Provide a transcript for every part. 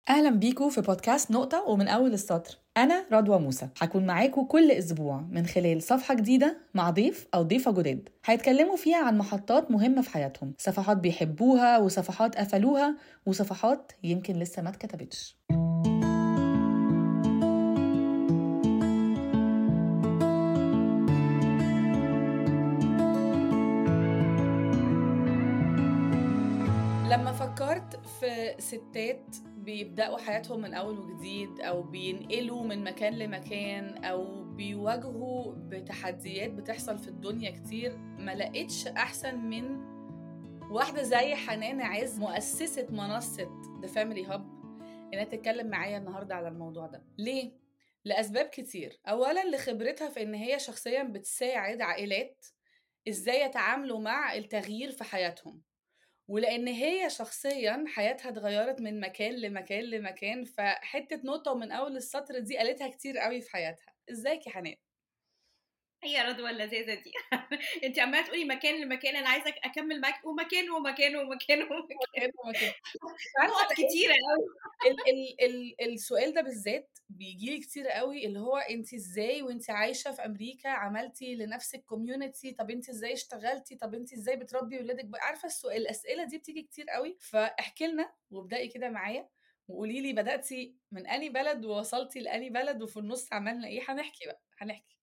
اهلا بيكم في بودكاست نقطة ومن اول السطر انا رضوى موسى هكون معاكم كل اسبوع من خلال صفحة جديدة مع ضيف او ضيفة جداد هيتكلموا فيها عن محطات مهمة في حياتهم صفحات بيحبوها وصفحات قفلوها وصفحات يمكن لسه ما اتكتبتش لما فكرت في ستات بيبدأوا حياتهم من أول وجديد أو بينقلوا من مكان لمكان أو بيواجهوا بتحديات بتحصل في الدنيا كتير ما لقيتش أحسن من واحدة زي حنان عز مؤسسة منصة The Family Hub إنها تتكلم معايا النهاردة على الموضوع ده ليه؟ لأسباب كتير أولا لخبرتها في إن هي شخصيا بتساعد عائلات إزاي يتعاملوا مع التغيير في حياتهم ولان هي شخصيا حياتها اتغيرت من مكان لمكان لمكان فحته نقطه ومن اول السطر دي قالتها كتير قوي في حياتها ازيك يا حنان هي رضوى اللذيذه دي انت عماله تقولي مكان لمكان انا عايزه اكمل معاك ومكان ومكان ومكان ومكان ومكان نقط كتيره قوي ال ال ال السؤال ده بالذات بيجي لي كتير قوي اللي هو انت ازاي وانت عايشه في امريكا عملتي لنفسك كوميونتي طب انت ازاي اشتغلتي طب انت ازاي بتربي ولادك عارفه السؤال الاسئله دي بتيجي كتير قوي فاحكي لنا وابداي كده معايا وقولي لي بداتي من اني بلد ووصلتي لاني بلد وفي النص عملنا ايه هنحكي بقى هنحكي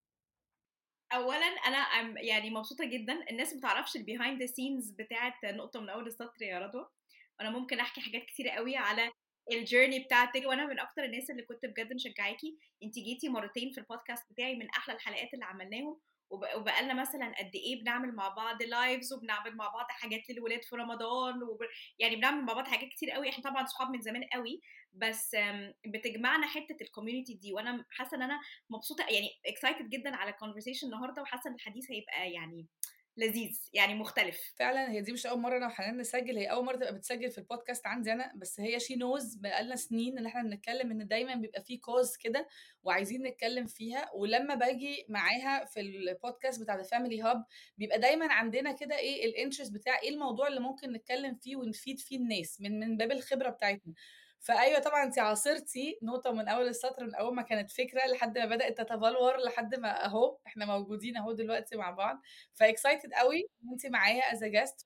اولا انا يعني مبسوطه جدا الناس ما تعرفش البيهايند ذا سينز بتاعه نقطه من اول السطر يا رضوى وانا ممكن احكي حاجات كتيره قوي على الجيرني بتاعتك وانا من اكتر الناس اللي كنت بجد مشجعاكي انت جيتي مرتين في البودكاست بتاعي من احلى الحلقات اللي عملناهم وبقالنا مثلا قد ايه بنعمل مع بعض لايفز وبنعمل مع بعض حاجات للولاد في رمضان وب... يعني بنعمل مع بعض حاجات كتير قوي احنا طبعا صحاب من زمان قوي بس بتجمعنا حته الكوميونتي دي وانا حاسه ان انا مبسوطه يعني اكسايتد جدا على الكونفرسيشن النهارده وحاسه ان الحديث هيبقى يعني لذيذ يعني مختلف فعلا هي دي مش اول مره انا وحنان نسجل هي اول مره تبقى بتسجل في البودكاست عندي انا بس هي شي نوز بقالنا سنين ان احنا بنتكلم ان دايما بيبقى في كوز كده وعايزين نتكلم فيها ولما باجي معاها في البودكاست بتاع ذا فاميلي هاب بيبقى دايما عندنا كده ايه الانترست بتاع ايه الموضوع اللي ممكن نتكلم فيه ونفيد فيه الناس من من باب الخبره بتاعتنا فايوه طبعا انت عاصرتي نقطه من اول السطر من اول ما كانت فكره لحد ما بدات تتبلور لحد ما اهو احنا موجودين اهو دلوقتي مع بعض فاكسايتد قوي ان انت معايا از جاست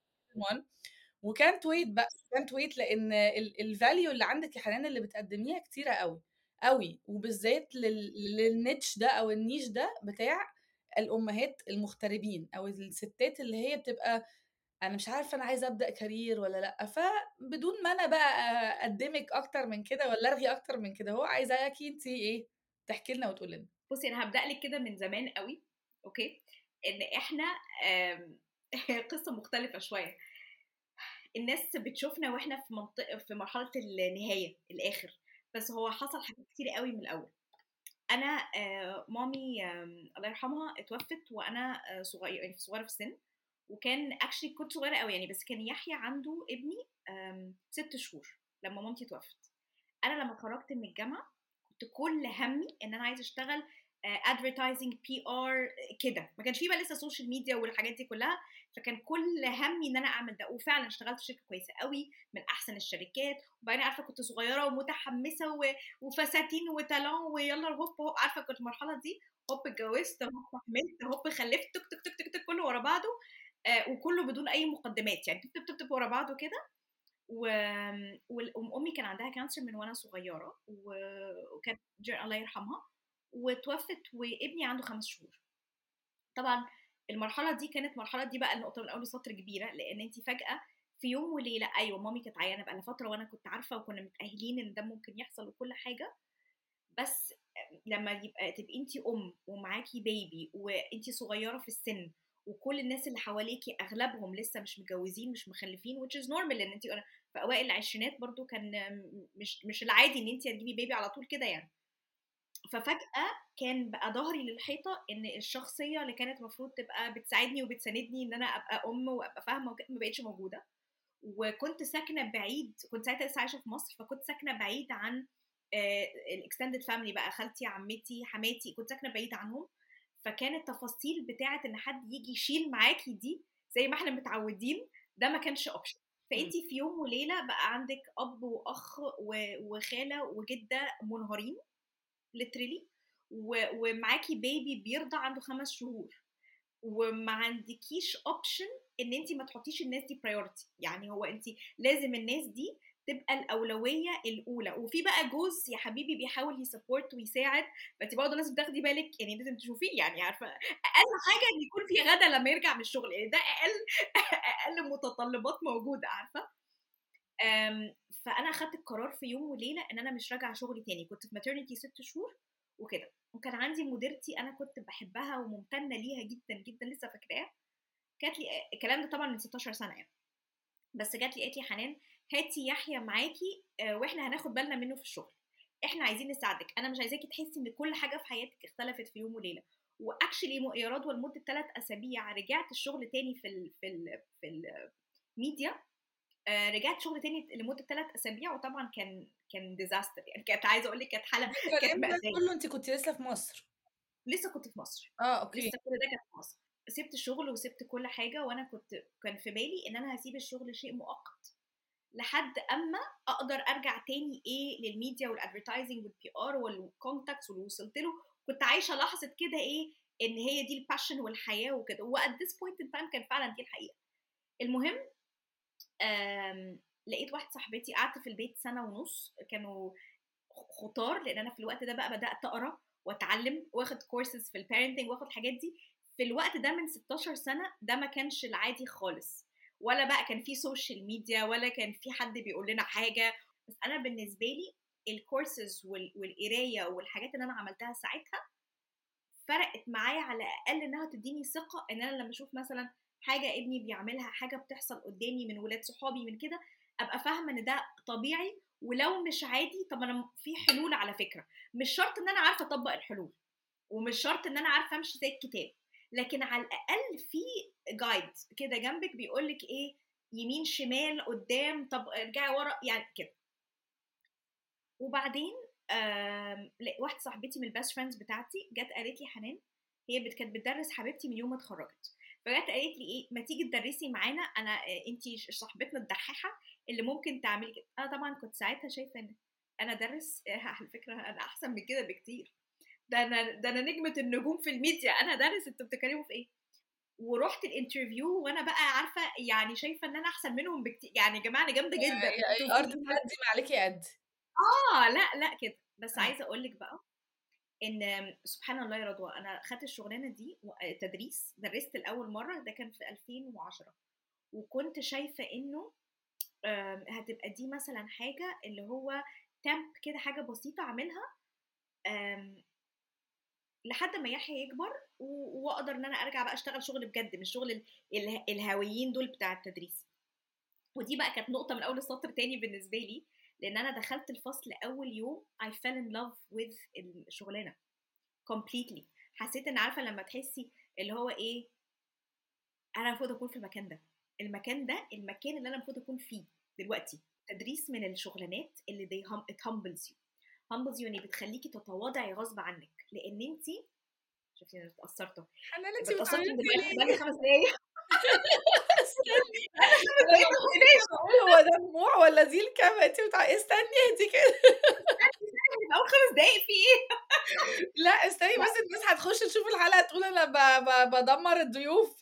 وكانت ويت بقى كانت ويت لان الفاليو اللي عندك يا حنان اللي بتقدميها كتيره قوي قوي وبالذات للنيتش ده او النيش ده بتاع الامهات المغتربين او الستات اللي هي بتبقى انا مش عارفه انا عايزه ابدا كارير ولا لا فبدون ما انا بقى اقدمك اكتر من كده ولا ارغي اكتر من كده هو عايزاكي انت ايه تحكي لنا وتقول لنا بصي انا هبدا لك كده من زمان قوي اوكي ان احنا قصه مختلفه شويه الناس بتشوفنا واحنا في منطقه في مرحله النهايه الاخر بس هو حصل حاجات كتير قوي من الاول انا مامي الله يرحمها اتوفت وانا صغيره يعني صغيره في السن وكان اكشلي كنت صغيره قوي يعني بس كان يحيى عنده ابني ست شهور لما مامتي توفت انا لما خرجت من الجامعه كنت كل همي ان انا عايزه اشتغل ادفرتايزنج بي ار كده ما كانش في بقى لسه سوشيال ميديا والحاجات دي كلها فكان كل همي ان انا اعمل ده وفعلا اشتغلت في شركه كويسه قوي من احسن الشركات وبعدين عارفه كنت صغيره ومتحمسه و... وفساتين وتالون ويلا هوب هوب عارفه كنت المرحله دي هوب اتجوزت هوب حملت هوب خلفت تك تك تك تك, تك كله ورا بعضه آه وكله بدون اي مقدمات يعني تب تب تب ورا بعضه كده و... وامي كان عندها كانسر من وانا صغيره و... وكانت الله يرحمها وتوفت وابني عنده خمس شهور طبعا المرحله دي كانت المرحله دي بقى النقطه من اول سطر كبيره لان انت فجاه في يوم وليله ايوه مامي كانت عيانه بقى فتره وانا كنت عارفه وكنا متاهلين ان ده ممكن يحصل وكل حاجه بس لما يبقى تبقي انت ام ومعاكي بيبي وانت صغيره في السن وكل الناس اللي حواليكي اغلبهم لسه مش متجوزين مش مخلفين which is normal لان انت في اوائل العشرينات برضو كان مش مش العادي ان انت تجيبي بيبي على طول كده يعني ففجاه كان بقى ظهري للحيطه ان الشخصيه اللي كانت المفروض تبقى بتساعدني وبتساندني ان انا ابقى ام وابقى فاهمه وكده ما بقتش موجوده وكنت ساكنه بعيد كنت ساعتها لسه عايشه في مصر فكنت ساكنه بعيد عن الاكستندد فاميلي بقى خالتي عمتي حماتي كنت ساكنه بعيد عنهم فكان التفاصيل بتاعه ان حد يجي يشيل معاكي دي زي ما احنا متعودين ده ما كانش اوبشن فانت في يوم وليله بقى عندك اب واخ و- وخاله وجده منهارين ليترلي ومعاكي بيبي بيرضع عنده خمس شهور وما عندكيش اوبشن ان انت ما تحطيش الناس دي برايورتي يعني هو انت لازم الناس دي تبقى الاولويه الاولى وفي بقى جوز يا حبيبي بيحاول يسبورت ويساعد فانت برضه لازم تاخدي بالك يعني لازم تشوفيه يعني عارفه اقل حاجه ان يكون في غدا لما يرجع من الشغل يعني ده اقل اقل متطلبات موجوده عارفه أم، فانا اخدت القرار في يوم وليله ان انا مش راجعه شغلي تاني كنت في ماترنتي ست شهور وكده وكان عندي مديرتي انا كنت بحبها وممتنه ليها جدا جدا لسه فاكراها كانت لي الكلام ده طبعا من 16 سنه يعني بس جات لي قالت لي حنان هاتي يحيى معاكي آه، واحنا هناخد بالنا منه في الشغل احنا عايزين نساعدك انا مش عايزاكي تحسي ان كل حاجه في حياتك اختلفت في يوم وليله واكشلي يا رضوى لمده ثلاث اسابيع رجعت الشغل تاني في ال في ال في الميديا آه، رجعت شغل تاني لمده ثلاث اسابيع وطبعا كان كان ديزاستر يعني كانت عايزه اقول لك كانت حاله كانت الكلام ده مأساة كله انت كنت لسه في مصر لسه كنت في مصر اه اوكي لسه كل ده كان في مصر سبت الشغل وسبت كل حاجه وانا كنت كان في بالي ان انا هسيب الشغل شيء مؤقت لحد اما اقدر ارجع تاني ايه للميديا والادفرتايزنج والبي ار والكونتاكتس واللي وصلت له كنت عايشه لحظه كده ايه ان هي دي الباشن والحياه وكده وات ذس بوينت ان تايم كان فعلا دي الحقيقه المهم آم، لقيت واحده صاحبتي قعدت في البيت سنه ونص كانوا خطار لان انا في الوقت ده بقى بدات اقرا واتعلم واخد كورسز في البيرنتنج واخد الحاجات دي في الوقت ده من 16 سنه ده ما كانش العادي خالص ولا بقى كان في سوشيال ميديا ولا كان في حد بيقول لنا حاجه بس انا بالنسبه لي الكورسز وال- والقرايه والحاجات اللي انا عملتها ساعتها فرقت معايا على الاقل انها تديني ثقه ان انا لما اشوف مثلا حاجه ابني بيعملها حاجه بتحصل قدامي من ولاد صحابي من كده ابقى فاهمه ان ده طبيعي ولو مش عادي طب انا في حلول على فكره مش شرط ان انا عارفه اطبق الحلول ومش شرط ان انا عارفه امشي زي الكتاب لكن على الاقل في جايد كده جنبك بيقول لك ايه يمين شمال قدام طب ارجعي ورا يعني كده وبعدين آم، لا- واحده صاحبتي من البيست فريندز بتاعتي جت قالت لي حنان هي بت- كانت بتدرس حبيبتي من يوم ما اتخرجت فجت قالت لي ايه ما تيجي تدرسي معانا انا انت صاحبتنا الدحاحه اللي ممكن تعملي كده انا طبعا كنت ساعتها شايفه ان انا ادرس آه، على فكره انا احسن من كده بكتير ده انا ده انا نجمه النجوم في الميديا انا ادرس انتوا بتتكلموا في ايه ورحت الانترفيو وانا بقى عارفه يعني شايفه ان انا احسن منهم بكتير يعني يا جماعه انا جامده جدا انتوا الارض في- تهدي ما عليكي قد اه لا لا كده بس آه. عايزه اقول لك بقى ان سبحان الله يا رضوى انا خدت الشغلانه دي و- تدريس درست لاول مره ده كان في 2010 وكنت شايفه انه آم، هتبقى دي مثلا حاجه اللي هو تمب كده حاجه بسيطه اعملها آم، لحد ما يحيى يكبر و- واقدر ان انا ارجع بقى اشتغل شغل بجد مش شغل ال- ال- الهاويين دول بتاع التدريس ودي بقى كانت نقطه من اول السطر تاني بالنسبه لي لان انا دخلت الفصل اول يوم I fell in love with الشغلانه completely حسيت ان عارفه لما تحسي اللي هو ايه انا المفروض اكون في المكان ده المكان ده المكان اللي انا المفروض اكون فيه دلوقتي تدريس من الشغلانات اللي they hum, it humbles you humbles you يعني بتخليكي تتواضعي غصب عنك لان انت شفتي انا اتاثرت أهو. حنان انت اتأثرت بتعيطي دلوقتي ليه؟ بقالي خمس دقايق استني انا بقول هو ده دموع ولا دي الكاميرا انت بتعيطي استني اهدي كده اول خمس دقايق في ايه لا استني بس الناس هتخش تشوف الحلقه تقول انا ب- ب- بدمر الضيوف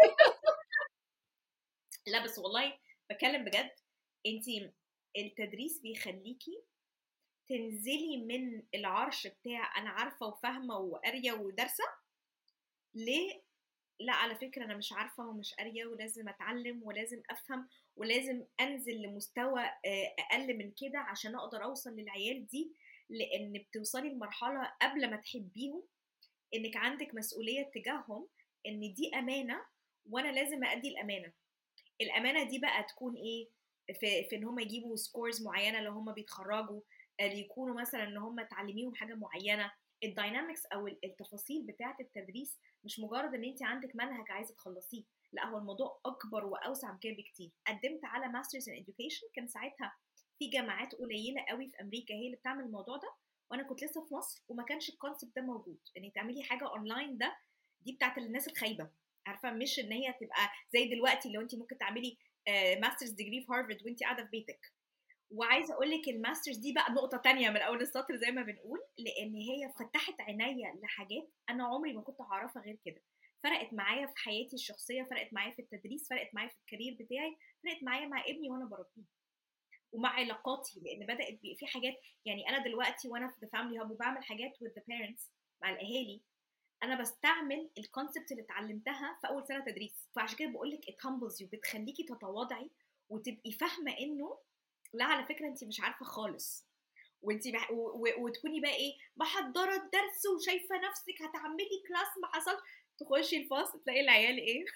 لا بس والله بتكلم بجد انت التدريس بيخليكي تنزلي من العرش بتاع انا عارفه وفاهمه وقاريه ودارسه ليه لا على فكره انا مش عارفه ومش قاريه ولازم اتعلم ولازم افهم ولازم انزل لمستوى آه، اقل من كده عشان اقدر اوصل للعيال دي لان بتوصلي لمرحله قبل ما تحبيهم انك عندك مسؤوليه تجاههم ان دي امانه وانا لازم ادي الامانه الامانه دي بقى تكون ايه في, في ان هم يجيبوا سكورز معينه لو هم بيتخرجوا آه، يكونوا مثلا ان هم تعلميهم حاجه معينه الداينامكس او التفاصيل بتاعه التدريس مش مجرد ان انت عندك منهج عايزه تخلصيه لا هو الموضوع اكبر واوسع من كده بكتير قدمت على ماسترز ان education كان ساعتها في جامعات قليله قوي في امريكا هي اللي بتعمل الموضوع ده وانا كنت لسه في مصر وما كانش الكونسيبت ده موجود ان تعملي حاجه اونلاين ده دي بتاعت الناس الخايبه عارفه مش ان هي تبقى زي دلوقتي لو انت ممكن تعملي ماسترز ديجري في هارفرد وانت قاعده في بيتك وعايزه اقول لك الماسترز دي بقى نقطه تانية من اول السطر زي ما بنقول لان هي فتحت عينيا لحاجات انا عمري ما كنت هعرفها غير كده فرقت معايا في حياتي الشخصيه فرقت معايا في التدريس فرقت معايا في الكارير بتاعي فرقت معايا مع ابني وانا بربيه ومع علاقاتي لان بدات في حاجات يعني انا دلوقتي وانا في ذا فاميلي هاب وبعمل حاجات with the parents مع الاهالي انا بستعمل الكونسبت اللي اتعلمتها في اول سنه تدريس فعشان كده بقول لك ات humbles you بتخليكي تتواضعي وتبقي فاهمه انه لا على فكره انت مش عارفه خالص وانت بح... و... و... وتكوني بقى ايه محضره الدرس وشايفه نفسك هتعملي كلاس ما حصل تخشي الفصل تلاقي العيال ايه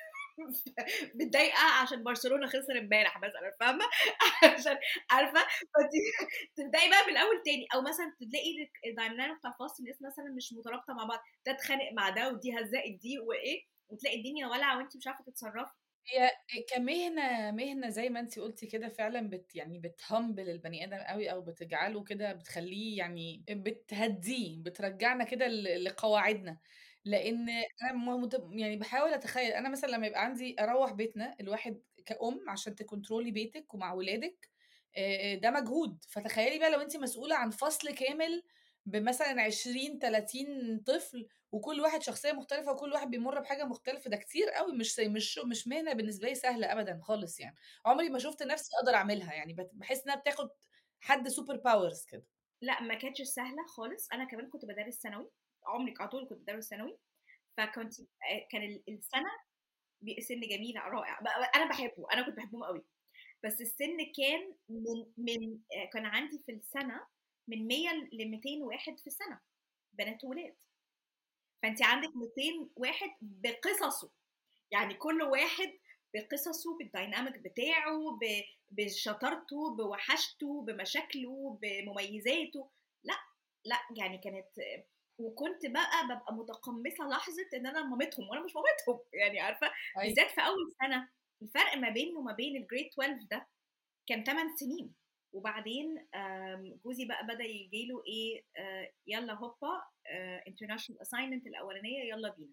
متضايقه عشان برشلونه خسر امبارح مثلا فاهمه عشان عارفه فانت تبداي بقى من الاول تاني او مثلا تلاقي الدايناميك بتاع الفصل الناس مثلا مش مترابطه مع بعض ده اتخانق مع ده ودي هزقت دي وايه وتلاقي الدنيا ولعه وانت مش عارفه تتصرفي هي كمهنة مهنة زي ما انت قلتي كده فعلا بت يعني بتهمبل البني ادم قوي او بتجعله كده بتخليه يعني بتهديه بترجعنا كده ل- لقواعدنا لان انا م- مت- يعني بحاول اتخيل انا مثلا لما يبقى عندي اروح بيتنا الواحد كأم عشان تكنترولي بيتك ومع ولادك آه، ده مجهود فتخيلي بقى لو انت مسؤولة عن فصل كامل بمثلا 20 30 طفل وكل واحد شخصيه مختلفه وكل واحد بيمر بحاجه مختلفه ده كتير قوي مش مش مش مهنه بالنسبه لي سهله ابدا خالص يعني عمري ما شفت نفسي اقدر اعملها يعني بت- بحس انها بتاخد حد سوبر باورز كده لا ما كانتش سهله خالص انا كمان كنت بدرس ثانوي عمري على طول كنت بدرس ثانوي فكنت كان ال- السنه بي- سن جميل رائع بقى- انا بحبه انا كنت بحبهم قوي بس السن كان من من كان عندي في السنه من 100 ل 200 واحد في السنه بنات وولاد فانت عندك 200 واحد بقصصه يعني كل واحد بقصصه بالديناميك بتاعه ب- بشطارته بوحشته بمشاكله بمميزاته لا لا يعني كانت وكنت بقى ببقى متقمصه لحظه ان انا مامتهم وانا مش مامتهم يعني عارفه أيوة. بالذات في اول سنه الفرق ما بيني وما بين الجريد 12 ده كان 8 سنين وبعدين آم، جوزي بقى بدا يجيله ايه آه، يلا هوبا انترناشونال اساينمنت الاولانيه يلا بينا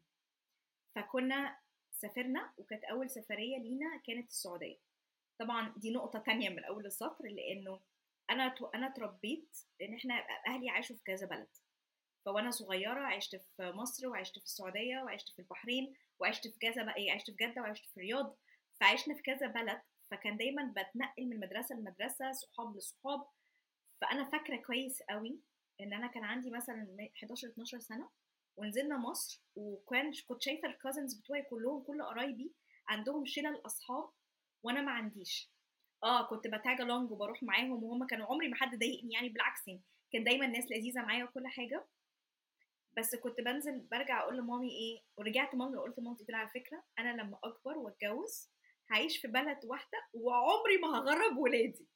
فكنا سافرنا وكانت اول سفريه لينا كانت السعوديه طبعا دي نقطه تانية من اول السطر لانه انا تو- انا اتربيت لان احنا اهلي عاشوا في كذا بلد فوانا صغيره عشت في مصر وعشت في السعوديه وعشت في البحرين وعشت في كذا بقى عشت في جده وعشت في الرياض فعشنا في كذا بلد فكان دايما بتنقل من مدرسه لمدرسه صحاب لصحاب فانا فاكره كويس قوي ان انا كان عندي مثلا 11 12 سنه ونزلنا مصر وكان كنت شايفه الكازنز بتوعي كلهم كل قرايبي عندهم شلل اصحاب وانا ما عنديش اه كنت بتاج along وبروح معاهم وهم كانوا عمري ما حد ضايقني يعني بالعكس يعني كان دايما الناس لذيذه معايا وكل حاجه بس كنت بنزل برجع اقول لمامي ايه ورجعت مامي وقلت لمامتي قلت لها على فكره انا لما اكبر واتجوز هعيش في بلد واحده وعمري ما هغرب ولادي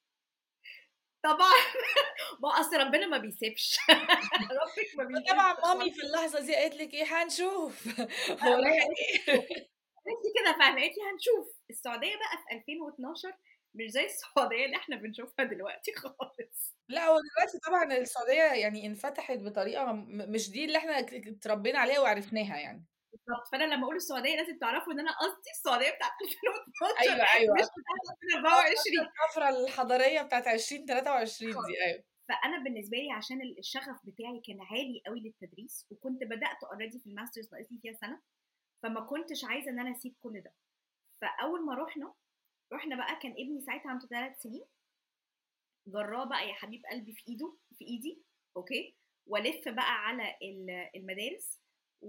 طبعا ما اصل ربنا ما بيسيبش ربك ما بيسيبش طبعا مامي في اللحظه دي قالت لك ايه هنشوف ورايا ايه انت كده فاهمه قالت لي هنشوف السعوديه بقى في 2012 مش زي السعوديه اللي احنا بنشوفها دلوقتي خالص لا هو دلوقتي طبعا السعوديه يعني انفتحت بطريقه م- مش دي اللي احنا ك- اتربينا عليها وعرفناها يعني بالظبط فانا لما اقول السعوديه لازم تعرفوا ان انا قصدي السعوديه بتاعت 2012 ايوه ايوه مش بتاعت 2024 الطفره الحضاريه بتاعت 2023 دي ايوه فانا بالنسبه لي عشان الشغف بتاعي كان عالي قوي للتدريس وكنت بدات اوريدي في الماسترز ناقص لي فيها سنه فما كنتش عايزه ان انا اسيب كل ده فاول ما رحنا رحنا بقى كان ابني ساعتها عنده ثلاث سنين جراه بقى يا حبيب قلبي في ايده في ايدي اوكي والف بقى على ال- المدارس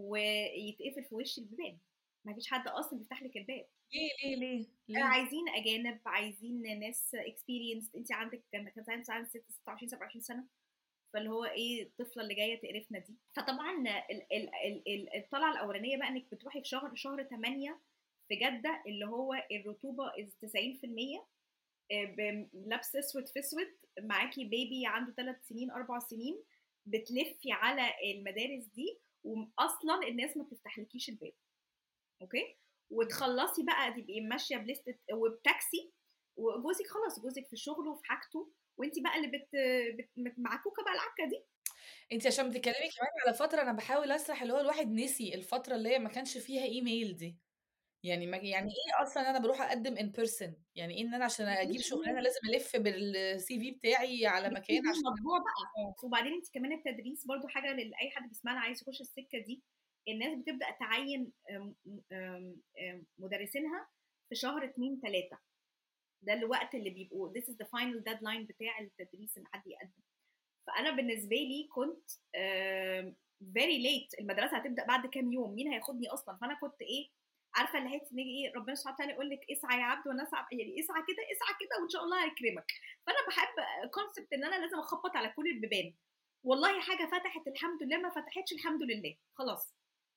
ويتقفل في وش البيبان ما فيش حد اصلا بيفتح لك الباب ليه ليه ليه ليه عايزين اجانب عايزين ناس اكسبيرينس انت عندك كان كان ساعتها عندك 26 27 سنه فاللي هو ايه الطفله اللي جايه تقرفنا دي فطبعا ال- ال- ال- ال- الطلعه الاولانيه بقى انك بتروحي في شهر شهر 8 في جده اللي هو الرطوبه از 90% آه، ب- لابسه اسود في اسود معاكي بيبي عنده 3 سنين 4 سنين بتلفي على المدارس دي واصلا الناس ما بتفتحلكيش الباب اوكي وتخلصي بقى تبقي ماشيه بليست وبتاكسي وجوزك خلاص جوزك في شغله وفي حاجته وانت بقى اللي بت, بت... معكوكه بقى العكه دي انت عشان بتتكلمي كمان على فتره انا بحاول اسرح اللي هو الواحد نسي الفتره اللي هي ما كانش فيها ايميل دي يعني ما يعني إيه أصلًا أنا باروح أقدّم in person يعني إيه إن أنا عشان أجيب شغلانة لازم ألِف بالCV بتاعي على مكان الCV عشان مطبوع بقى، آه. وبعدين أنتِ كمان التدريس برضه حاجة لأي حد بيسمعنا عايز يخش السكة دي، الناس بتبدأ تعيّن آمم، آمم، آمم، مدرسينها في شهر 2، 3 ده الوقت اللي بيبقوا this is the final deadline بتاع التدريس إن حد يقدّم. فأنا بالنسبة لي كنت آمم very late المدرسة هتبدأ بعد كام يوم، مين هياخدني أصلًا؟ فأنا كنت إيه، عارفة اللي هي نيجي إيه ربنا سبحانه وتعالى يقول لِك اسعى يا عبد وأنا أسعى يعني اسعى كده، اسعى كده وإن شاء الله هيكرمك. فأنا باحب concept إن أنا لازم أخبّط على كل البيبان. والله حاجة فتحت الحمد لله، ما فتحتش الحمد لله، خلاص.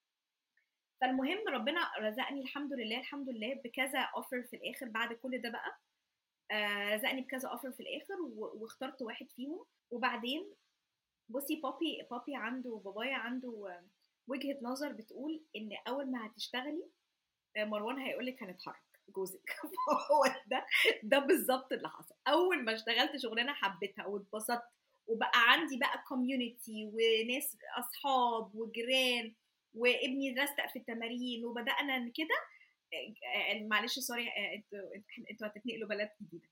فالمهم ربنا رزقني الحمد لله، الحمد لله بكذا offer في الآخر بعد كل ده بقى، آآ رزقني بكذا offer في الآخر و واخترت واحد فيهم، وبعدين بُصّي بابي بابي عنده بابايا عنده وجهة نظر بتقول إن أول ما هتشتغلي آآ مروان هيقول لِك هنتحرّك جوزِك فهو ده ده بالضبط اللي حصل. أول ما اشتغلت شغلانة حبيتها واتبسطت وبقى عندي بقى community وناس أصحاب وجيران وابني رستق في التمارين وبدأنا ن كده آآ معلش sorry آآ أنتم أنتم هتتنقلوا بلد جديدة.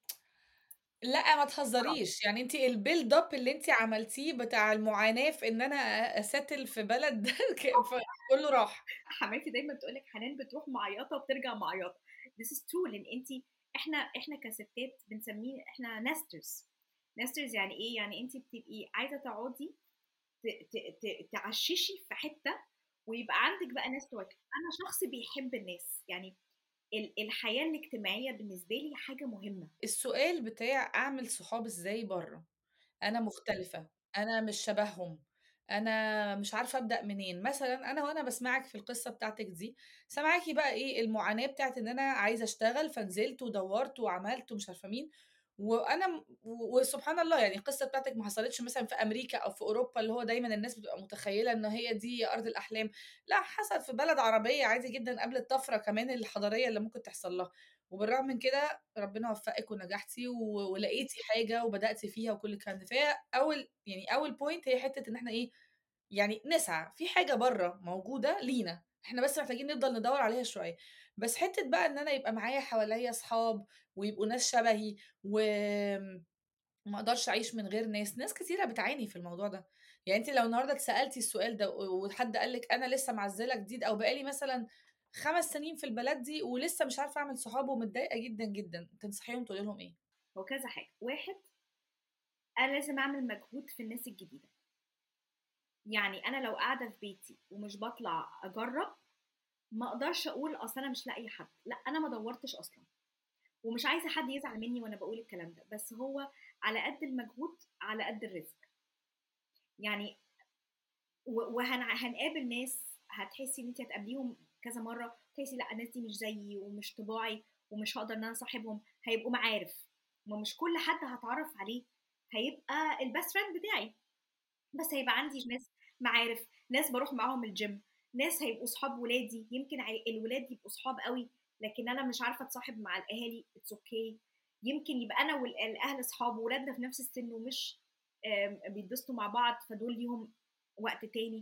لأ ما آه. تهزريش، يعني أنتِ الbuild up اللي أنتِ عملتيه بتاع المعاناة في إن أنا أ أsettle في بلد ك ف كلّه راح. حماتي دايمًا تقول لِك حنان بتروح معيّطة وبترجع معيّطة. this is true لإن أنتِ إحنا إحنا كستات بنسميه إحنا nesters nesters يعني إيه؟ يعني أنتِ بتبقي عايزة تقعدي ت ت ت تعشّشي في حتة ويبقى عندِك بقى ناس تواكب. أنا شخص بيحب الناس، يعني ال الحياة الاجتماعية بالنسبة لي حاجة مهمة. السؤال بتاع أعمل صحاب إزاي برّه، أنا مختلفة، أنا مش شبههم، أنا مش عارفة أبدأ منين، مثلًا أنا وأنا باسمعِك في القصة بتاعتِك دي، سامعاكِ بقى إيه المعاناة بتاعة إن أنا عايزة أشتغل فنزلت ودوّرت وعملت ومش عارفة مين، وأنا م و وسبحان الله يعني القصة بتاعتِك ما حصلتش مثلًا في أمريكا أو في أوروبا اللي هو دايمًا الناس بتبقى متخيلة إن هي دي أرض الأحلام، لأ حصلت في بلد عربية عادي جدًا قبل الطفرة كمان الحضارية اللي ممكن تحصل لها، وبالرغم من كده ربنا وفقِك ونجحتِ و ولقيتِ حاجة وبدأتِ فيها وكل الكلام ده، فهي أول يعني أول point هي حتة إن إحنا إيه، يعني نسعى، في حاجة برّه موجودة لينا، إحنا بس محتاجين نفضل ندوّر عليها شوية. بس حتة بقى إن أنا يبقى معايا حواليّا صحاب ويبقوا ناس شبهي وآمم ما أقدرش أعيش من غير ناس، ناس كتيرة بتعاني في الموضوع ده، يعني أنتِ لو النهارده اتسألتِ السؤال ده و وحد قال لِك أنا لسه معزّلة جديد أو بقى لي مثلًا 5 سنين في البلد دي ولسه مش عارفة أعمل صحاب ومتضايقة جدًا، جدًا، تنصحيهم تقولي لهم إيه؟ هو كذا حاجة، واحد أنا لازم أعمل مجهود في الناس الجديدة. يعني أنا لو قاعدة في بيتي ومش باطلع أجرّب، ما أقدرش أقول أصل أنا مش لاقية حد، لأ أنا ما دوّرتش أصلًا، ومش عايزة حد يزعل منّي وأنا باقول الكلام ده، بس هو على قد المجهود على قد الرزق. يعني و وهن هنقابل ناس هتحسي إن أنتِ هتقابليهم كذا مرّة، تحسي لأ الناس دي مش زيي ومش طباعي ومش هاقدر إن أنا أصاحبهم، هيبقوا معارف، ما مش كل حد هاتعرّف عليه هيبقى الbest friend بتاعي، بس هيبقى عندي ناس معارف، ناس باروح معاهم الgym، ناس هيبقوا صحاب ولادي، يمكن عي الولاد يبقوا صحاب أوي، لكن أنا مش عارفة أتصاحب مع الأهالي it's okay يمكن يبقى أنا وال الأهل صحاب وولادنا في نفس السن ومش آمم بيتبسطوا مع بعض، فدول ليهم وقت تاني.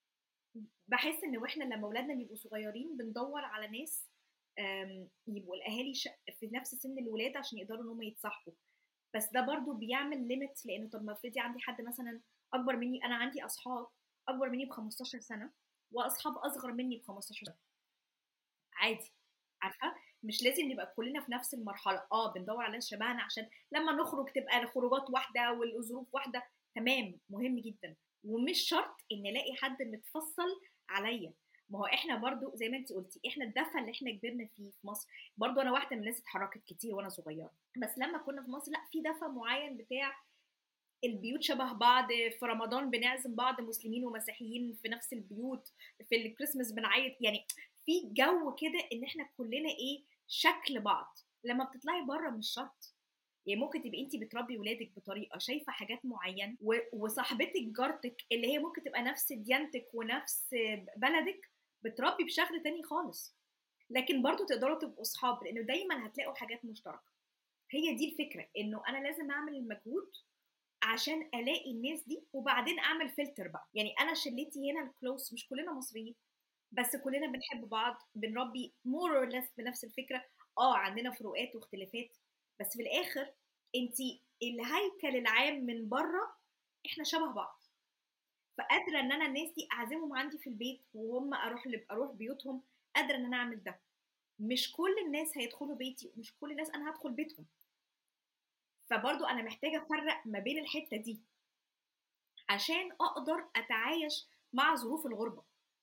باحس إن وإحنا لمّا ولادنا بيبقوا صغيرين بندوّر على ناس آمم يبقوا الأهالي ش في نفس سن الولاد عشان يقدروا إن هم يتصاحبوا، بس ده برضه بيعمل limit لإنه طب ما افرضي عندي حد مثلًا أكبر منّي أنا عندي أصحاب أكبر منّي ب15 سنة وأصحاب أصغر منّي ب15 سنة. عادي، عارفة؟ مش لازم نبقى كلنا في نفس المرحلة، آه بندوّر على ناس شبهنا عشان لمّا نخرج تبقى الخروجات واحدة والظروف واحدة، تمام مهم جدًا، ومش شرط إن ألاقي حد متفصّل عليَّ، ما هو إحنا برضه زي ما أنتِ قُلتِ إحنا الدفا اللي إحنا كبرنا فيه في مصر، برضه أنا واحدة من الناس اتحرّكت كتير وأنا صغيرة، بس لمّا كنا في مصر لأ في دفا معيّن بتاع البيوت شبه بعض، في رمضان بنعزم بعض مسلمين ومسيحيين في نفس البيوت، في الكريسماس بنعيّد يعني في جو كده إن إحنا كلنا إيه، شكل بعض، لمّا بتطلعي برّه مش شرط، يعني ممكن تبقي أنتِ بتربي ولادِك بطريقة شايفة حاجات معيّنة و وصاحبتِك جارتِك اللي هي ممكن تبقى نفس ديانتِك ونفس بلدِك، بتربي بشكل تاني خالص، لكن برضه تقدروا تبقوا صحاب لإنه دايمًا هتلاقوا حاجات مشتركة. هي دي الفكرة، إنه أنا لازم أعمل المجهود عشان ألاقي الناس دي وبعدين أعمل filter بقى، يعني أنا شلتي هنا الclose مش كلنا مصريين، بس كلنا بنحب بعض بنربي مور اور ليس بنفس الفكره اه عندنا فروقات واختلافات بس في الاخر انت الهيكل العام من بره احنا شبه بعض فقادره ان انا الناس دي اعزمهم عندي في البيت وهم اروح اروح بيوتهم قادره ان انا اعمل ده مش كل الناس هيدخلوا بيتي ومش كل الناس انا هدخل بيتهم فبرضو انا محتاجه افرق ما بين الحته دي عشان اقدر اتعايش مع ظروف الغربه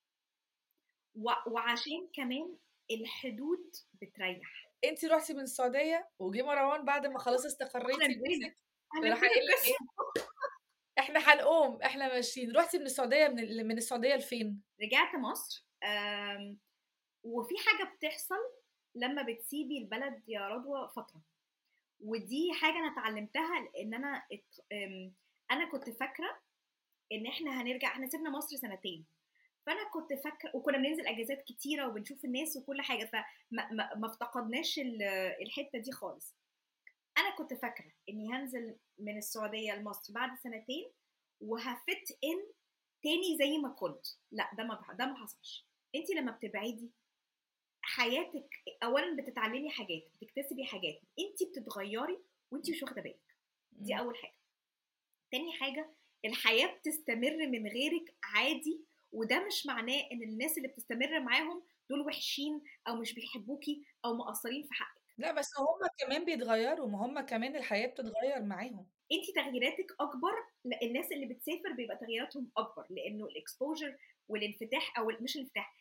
وعشان كمان الحدود بتريح انت رحتي من السعوديه وجي مروان بعد ما خلاص استقريتي راح ايه احنا هنقوم احنا ماشيين رحتي من السعوديه من من السعوديه لفين رجعت مصر وفي حاجه بتحصل لما بتسيبي البلد يا رضوى فتره ودي حاجه انا اتعلمتها لان انا انا كنت فاكره ان احنا هنرجع احنا سيبنا مصر سنتين فانا كنت فاكره وكنا بننزل اجازات كتيره وبنشوف الناس وكل حاجه فما ما, ما افتقدناش الحته دي خالص انا كنت فاكره اني هنزل من السعوديه لمصر بعد سنتين وهفت ان تاني زي ما كنت لا ده ما ده ما حصلش انت لما بتبعدي حياتك اولا بتتعلمي حاجات بتكتسبي حاجات انت بتتغيري وانت مش واخده بالك دي اول حاجه تاني حاجه الحياه بتستمر من غيرك عادي وده مش معناه ان الناس اللي بتستمر معاهم دول وحشين او مش بيحبوكي او مقصرين في حقك لا بس هم كمان بيتغيروا ما هم كمان الحياه بتتغير معاهم انت تغييراتك اكبر الناس اللي بتسافر بيبقى تغييراتهم اكبر لانه الاكسبوجر والانفتاح او مش الانفتاح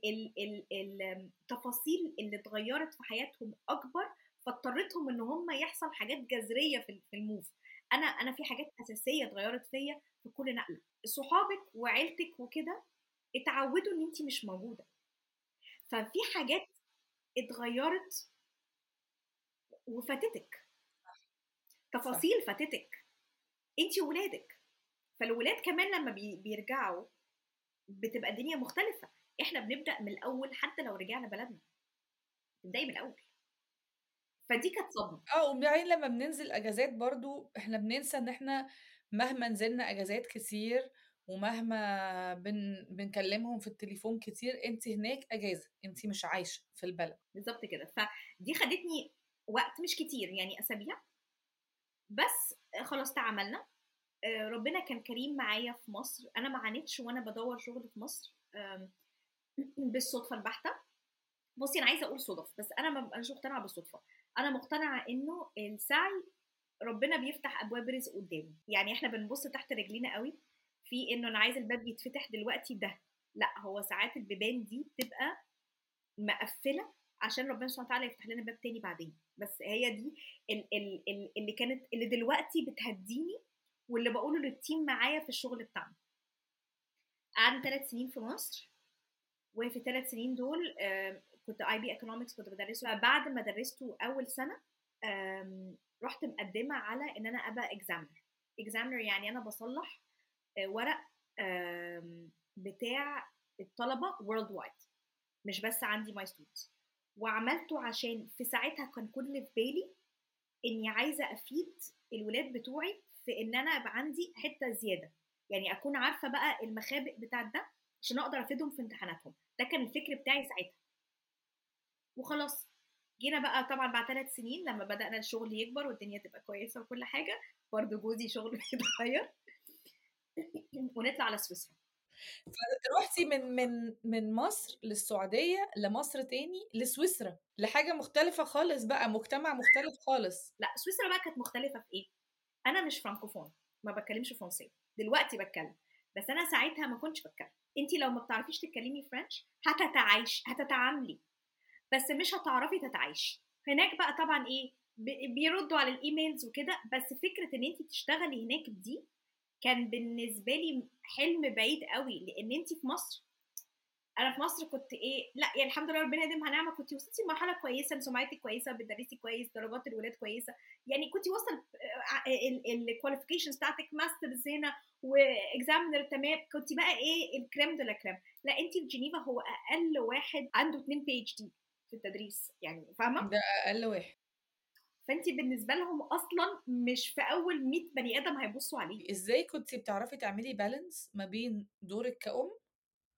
التفاصيل اللي اتغيرت في حياتهم اكبر فاضطرتهم ان هم يحصل حاجات جذريه في الموف انا انا في حاجات اساسيه اتغيرت فيا في كل نقله صحابك وعيلتك وكده اتعودوا ان انت مش موجوده ففي حاجات اتغيرت وفاتتك تفاصيل فاتتك انت وولادك فالولاد كمان لما بيرجعوا بتبقى الدنيا مختلفه احنا بنبدا من الاول حتى لو رجعنا بلدنا بنبدا من الاول فدي كانت صدمه اه وبعدين لما بننزل اجازات برضو احنا بننسى ان احنا مهما نزلنا اجازات كتير ومهما بن... بنكلمهم في التليفون كتير انت هناك اجازه انت مش عايشه في البلد بالظبط كده فدي خدتني وقت مش كتير يعني اسابيع بس خلاص تعاملنا آه، ربنا كان كريم معايا في مصر انا ما عانيتش وانا بدور شغل في مصر بالصدفه البحته بصي انا عايزه اقول صدف بس انا ما مش مقتنعه بالصدفه انا مقتنعه انه السعي ربنا بيفتح ابواب رزق قدامه يعني احنا بنبص تحت رجلينا قوي في انه انا عايز الباب يتفتح دلوقتي ده لا هو ساعات البيبان دي بتبقى مقفله عشان ربنا سبحانه وتعالى يفتح لنا باب تاني بعدين بس هي دي اللي كانت اللي دلوقتي بتهديني واللي بقوله للتيم معايا في الشغل بتاعنا قعدنا ثلاث سنين في مصر وفي الثلاث سنين دول كنت اي بي ايكونومكس كنت بدرسه بعد ما درسته اول سنه رحت مقدمه على ان انا ابقى اكزامنر اكزامنر يعني انا بصلح آه، ورق بتاع الطلبه وورلد وايد مش بس عندي ماي ستودنتس وعملته عشان في ساعتها كان كل اللي في بالي اني عايزه افيد الولاد بتوعي في ان انا ابقى عندي حته زياده يعني اكون عارفه بقى المخابئ بتاع ده عشان اقدر افيدهم في امتحاناتهم ده كان الفكر بتاعي ساعتها وخلاص جينا بقى طبعا بعد ثلاث سنين لما بدانا الشغل يكبر والدنيا تبقى كويسه وكل حاجه برضه جوزي شغله بيتغير ونطلع على سويسرا رحتي من من من مصر للسعوديه لمصر تاني لسويسرا لحاجه مختلفه خالص بقى مجتمع مختلف خالص لا سويسرا بقى كانت مختلفه في ايه انا مش فرانكوفون ما بتكلمش فرنسي دلوقتي بتكلم بس انا ساعتها ما كنتش بتكلم انت لو ما بتعرفيش تتكلمي فرنش هتتعايش هتتعاملي بس مش هتعرفي تتعايشي هناك بقى طبعا ايه بيردوا على الايميلز وكده بس فكره ان انت تشتغلي هناك دي كان بالنسبه لي حلم بعيد قوي لان انت في مصر انا في مصر كنت ايه لا يعني الحمد لله ربنا يديمها نعمه كنت وصلتي لمرحله كويسه سمعتك كويسه بتدرسي كويس درجات الولاد كويسه يعني كنت واصل الكواليفيكيشنز بتاعتك ماسترز هنا واكزامنر تمام كنت بقى ايه الكريم دو لا كريم لا انت في جنيفا هو اقل واحد عنده اتنين بي اتش دي في التدريس يعني فاهمه ده اقل واحد فانت بالنسبه لهم اصلا مش في اول 100 بني ادم هيبصوا عليه ازاي كنت بتعرفي تعملي بالانس ما بين دورك كأم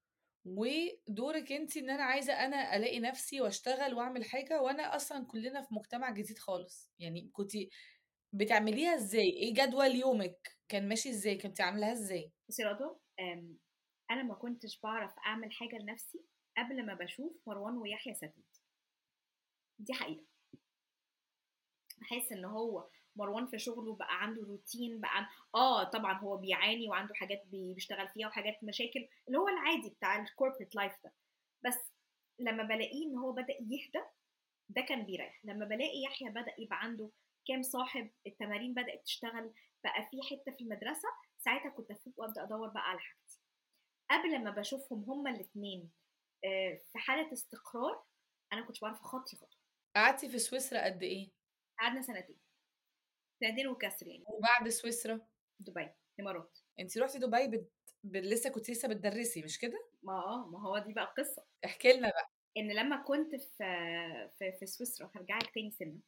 ودورِك أنتِ إن أنا عايزة أنا ألاقي نفسي وأشتغل وأعمل حاجة، وأنا أصلًا كلنا في مجتمع جديد خالص، يعني كنتِ بتعمليها إزاي؟ إيه جدول يومِك كان ماشي إزاي؟ كنتِ عاملاه إزاي؟ بُصّي يا رضوى، آمم، أنا ما كنتش باعرف أعمل حاجة لنفسي قبل ما باشوف مروان ويحيى settled. دي حقيقة. باحس إن هو مروان في شغله بقى عنده روتين بقى عن آه طبعًا هو بيعاني وعنده حاجات بي بيشتغل فيها وحاجات مشاكل اللي هو العادي بتاع الcorporate life ده، بس لمّا بالاقيه إن هو بدأ يهدى ده كان بيريح، لمّا بالاقي يحيى بدأ يبقى عنده كام صاحب، التمارين بدأت تشتغل، بقى في حتة في المدرسة، ساعتها كنت أفوق وأبدأ أدوّر بقى على حاجتي. قبل ما باشوفهم هُم الاتنين آآ في حالة استقرار، أنا ما كنتش باعرف أخطي خطوة. قعدتِ في سويسرا قد إيه؟ قعدنا سنتين. سنتين وكسر يعني. وبعد سويسرا؟ دبي، إمارات. أنتِ رُحتِ دبي بت ب لسه كنتِ لسه بتدرسي مش كده؟ ما آه، ما هو دي بقى القصة. احكي لنا بقى. إن لمّا كنت في في في سويسرا هارجع لِك تاني سِنّة.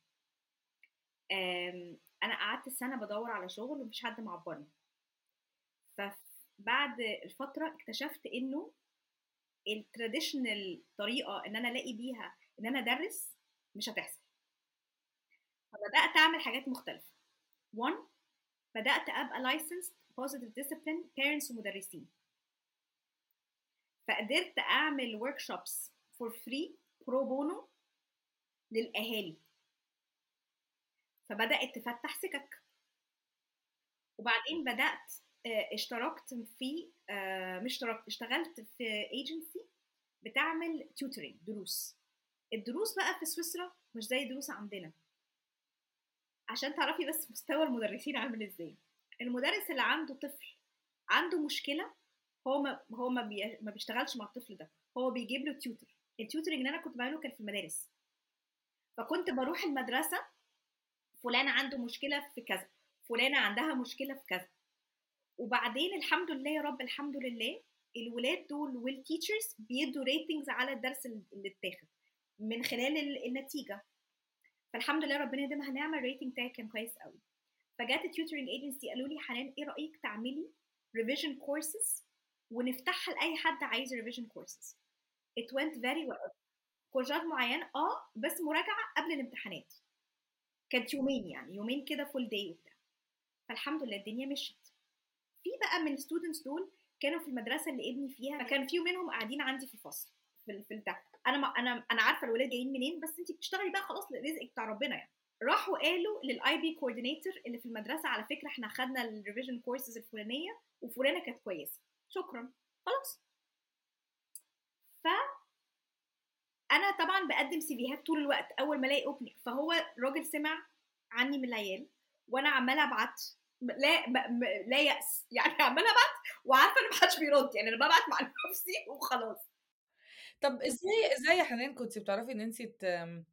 آمم، أنا قعدت سنة بادوّر على شغل وما فيش حد معبّرني. فف بعد فترة اكتشفت إنه الtraditional طريقة إن أنا ألاقي بيها إن أنا أدرّس مش هتحصل. فبدأت أعمل حاجات مختلفة. one بدأت أبقى licensed positive discipline parents ومدرسين. فقدرت أعمل workshops for free pro bono للأهالي. فبدأت تفتح سِكَك. وبعدين بدأت آآ اشتركت في آآ مش اشتركت، اشتغلت في agency بتعمل tutoring دروس. الدروس بقى في سويسرا مش زي الدروس عندنا. عشان تعرفي بس مستوى المدرسين عامل إزاي. المدرس اللي عنده طفل عنده مشكلة هو ما هو ما بي ما بيشتغلش مع الطفل ده، هو بيجيب له tutor. الtutoring اللي أنا كنت باعمله كان في المدارس. فكنت باروح المدرسة فلان عنده مشكلة في كذا، فلانة عندها مشكلة في كذا. وبعدين الحمد لله يا رب الحمد لله الولاد دول والteachers بيدّوا ratings على الدرس ال اللي اتاخد من خلال ال النتيجة. فالحمد لله ربنا يديمها نعمة الrating بتاعي كان كويس أوي. فجات الtutoring agency قالوا لي: "حنان إيه رأيِك تعملي revision courses ونفتحها لأي حد عايز revision courses." it went very well. كورسات معينة آه، بس مراجعة قبل الامتحانات. كانت يومين يعني، يومين كده full day وبتاع. فالحمد لله الدنيا مشيت. في بقى من الstudents دول كانوا في المدرسة اللي ابني فيها، فكان في منهم قاعدين عندي في الفصل في ال في البتاع. أنا ما أنا أنا عارفة الولاد جايين منين، بس أنتِ بتشتغلي بقى خلاص رزقِك بتاع ربنا يعني. راحوا قالوا للIB coordinator اللي في المدرسة على فكرة إحنا خدنا الrevision courses الفلانية وفلانة كانت كويسة. شكرًا، خلاص. ف أنا طبعًا باقدّم سيفيهات طول الوقت أول ما ألاقي opening فهو راجل سمع عني من العيال وأنا عمّالة أبعت لا ب م لا يأس، يعني عمّالة أبعت وعارفة إن ما حدش بيرد، يعني أنا بابعت مع نفسي وخلاص. طب إزاي إزاي يا حنان كنتِ بتعرفي إن أنتِ ت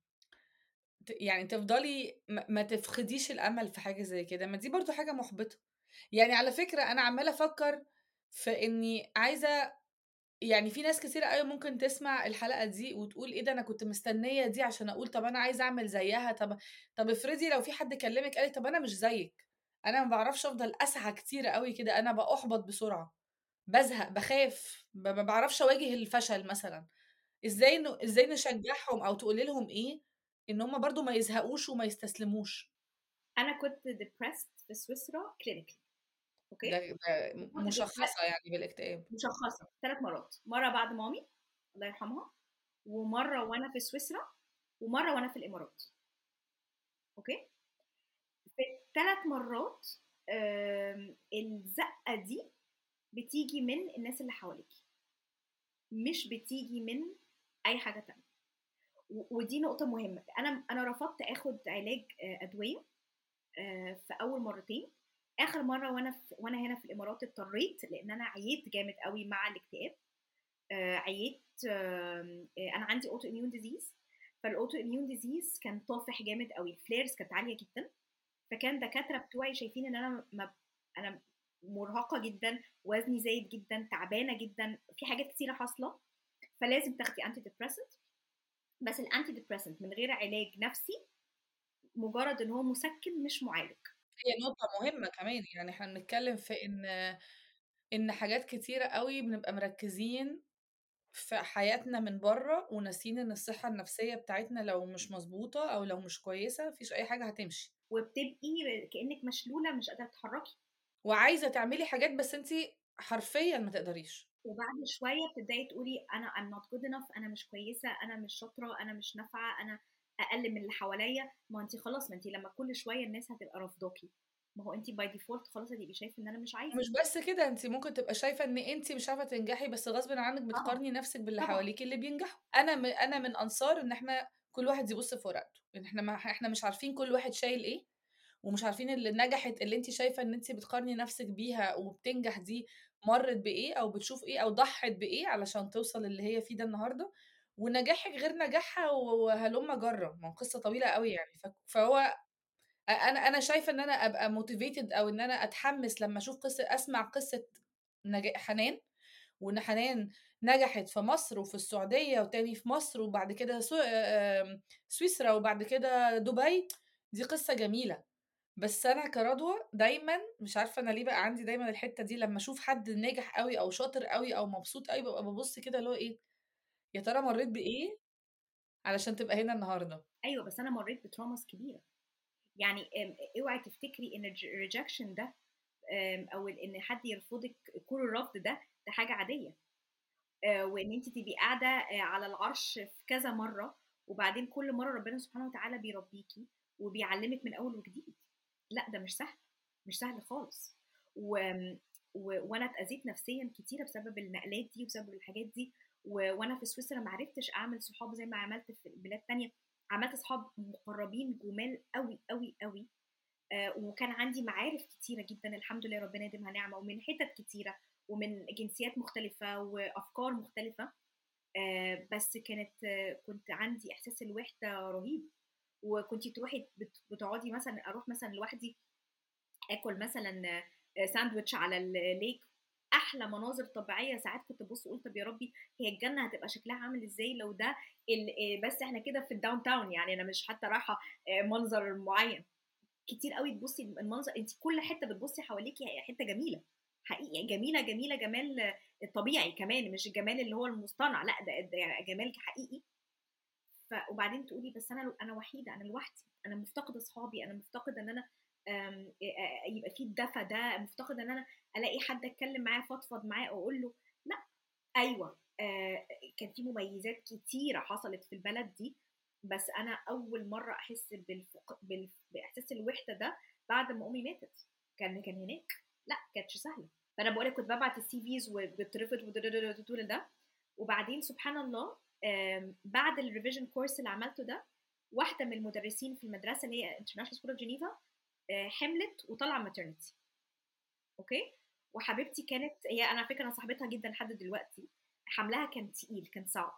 ت يعني تفضلي ما ما تفقديش الأمل في حاجة زي كده؟ ما دي برضه حاجة مُحبطة. يعني على فكرة أنا عمّالة أفكّر في إني عايزة يعني في ناس كتيرة أوي ممكن تسمع الحلقة دي وتقول إيه ده أنا كنت مستنية دي عشان أقول طب أنا عايزة أعمل زيّها، طب طب افرضي لو في حد كلمِك قال لِك طب أنا مش زيِّك، أنا ما باعرفش أفضل أسعى كتير أوي كده، أنا باُحبط بسرعة، بازهق، باخاف، ب ما باعرفش أواجه الفشل مثلًا. إزاي ن إزاي نشجعهم أو تقولي لهم إيه إن هم برضه ما يزهقوش وما يستسلموش؟ أنا كنت depressed في سويسرا clinically أوكي؟ ده ده م كنت depressed مشخصة يعني بالاكتئاب. مشخصة 3 مرات، مرة بعد مامي الله يرحمها، ومرة وأنا في سويسرا، ومرة وأنا في الإمارات. أوكي؟ في ال3 مرات آمم الزقة دي بتيجي من الناس اللي حواليكِ. مش بتيجي من أي حاجة تانية. و ودي نقطة مهمة، أنا أنا رفضت آخد علاج آآ أدوية آآ في أول مرتين، آخر مرة وأنا في وأنا هنا في الإمارات اضطريت لإن أنا عييت جامد أوي مع الاكتئاب. آآ عييت آمم أنا عندي autoimmune disease فالautoimmune disease كان طافح جامد أوي، الflares كانت عالية جدًا، فكان الدكاترة بتوعي شايفين إن أنا ما أنا مرهقة جدًا، وزني زايد جدًا، تعبانة جدًا، في حاجات كتيرة حاصلة، فلازم تاخدي antidepressant بس الantidepressant من غير علاج نفسي، مجرد إن هو مسكن مش معالج. هي نقطة مهمة كمان، يعني إحنا بنتكلم في إن إن حاجات كتيرة أوي بنبقى مركزين في حياتنا من برّه وناسيين إن الصحة النفسية بتاعتنا لو مش مضبوطة أو لو مش كويسة ما فيش أي حاجة هتمشي. وبتبقي كإنِّك مشلولة مش قادرة تتحرّكي. وعايزة تعملي حاجات بس أنتِ حرفيًا ما تقدريش. وبعد شوية بتبدئي تقولي أنا I'm not good enough أنا مش كويسة، أنا مش شاطرة، أنا مش نافعة، أنا أقل من اللي حواليّا، ما أنتِ خلاص ما أنتِ لمّا كل شوية الناس هتبقى رافضاكِ، ما هو أنتِ by default خلاص هتبقي شايفة إن أنا مش عايزة. ومش بس كده، أنتِ ممكن تبقى شايفة إن أنتِ مش عارفة تنجحي بس غصبٍ عنِّك طبعًا. بتقارني نفسِك باللي طبعًا. حواليكِ اللي بينجحوا. أنا م أنا من أنصار إن إحنا كل واحد يبُص في ورقته، إن إحنا ما إحنا مش عارفين كل واحد شايل إيه، ومش عارفين اللي نجحت اللي أنتِ شايفة إن أنتِ بتقارني نفسِك بيها وبتنجح دي مرّت بإيه أو بتشوف إيه أو ضحِّت بإيه علشان توصل للي هي فيه ده النهارده، ونجاحِك غير نجاحها وهلُم جرّة، ما هو قصة طويلة أوي يعني. ف فهو أ أنا أنا شايفة إن أنا أبقى motivated أو إن أنا أتحمّس لمّا أشوف قصة أسمع قصة نجا حنان، وإن حنان نجحت في مصر وفي السعودية وتاني في مصر وبعد كده سو آمم سويسرا وبعد كده دبي، دي قصة جميلة. بس أنا كرضوى دايمًا مش عارفة أنا ليه بقى عندي دايمًا الحتّة دي لمّا أشوف حد ناجح أوي أو شاطر أوي أو مبسوط أوي، بابقى بابُص كده اللي هو إيه، يا ترى مرّيت بإيه علشان تبقى هنا النهارده؟ أيوه، بس أنا مرّيت بtraumas كبيرة. يعني آمم اوعي تفتكري إن الج الrejection ده آمم أو ال إن حد يرفضِك كون الرفض ده، ده حاجة عادية. آآ وإن أنتِ تبقي قاعدة آآ على العرش في كذا مرّة، وبعدين كل مرّة ربنا سبحانه وتعالى بيربيكِ وبيعلّمِك من أول وجديد. لأ، ده مش سهل، مش سهل خالص. وآمم و وأنا اتأذيت نفسيًا كتيرة بسبب النقلات دي وبسبب الحاجات دي، و وأنا في سويسرا ما عرفتش أعمل صحاب زي ما عملت في بلاد تانية، عملت صحاب مقرّبين جُمال أوي، أوي، أوي. آآ وكان عندي معارف كتيرة جدًا الحمد لله ربنا يديمها نعمة، ومن حِتت كتيرة ومن جنسيات مختلفة وأفكار مختلفة. آآ بس كانت كنت عندي إحساس الوحدة رهيب، وكنتِ تروحي بت بتقعدي مثلًا أروح مثلًا لوحدي آكل مثلًا آآ ساندويتش على الlake أحلى مناظر طبيعية، ساعات كنت أبُص أقول طَب يا ربي هي الجنة هتبقى شكلها عامل إزاي لو ده ال آآ بس إحنا كده في الdowntown يعني أنا مش حتى رايحة آآ منظر معيّن. كتير أوي تبُصي المنظر أنتِ كل حتّة بتبُصي حواليكِ هي حتّة جميلة، حقيقي جميلة، جميلة جمال طبيعي كمان مش الجمال اللي هو المصطنع لأ، ده ده جمال حقيقي. ف وبعدين تقولي بس أنا ل أنا وحيدة، أنا لوحدي، أنا مفتقدة صحابي، أنا مفتقدة إن أنا آمم آآ يبقى في الدفى ده، مفتقدة إن أنا ألاقي حد أتكلّم معاه أفضفض معاه أو أقول له لأ، أيوه آآ كان في مميزات كتيرة حصلت في البلد دي، بس أنا أول مرّة أحس بالفق بال بإحساس الوحدة ده بعد ما أمي ماتت، كان كان هناك، لأ، كانتش سهلة. فأنا باقول لك كنت بابعت الCVs وبيترفض ودودودودو ده، وبعدين سبحان الله آمم بعد الrevision course اللي عملته ده، واحدة من المدرسين في المدرسة اللي هي International School of Geneva آآ حملت وطالعة maternity. أوكي؟ وحبيبتي كانت هي أنا على فكرة أنا صاحبتها جدًا لحد دلوقتي، حملها كان تقيل، كان صعب.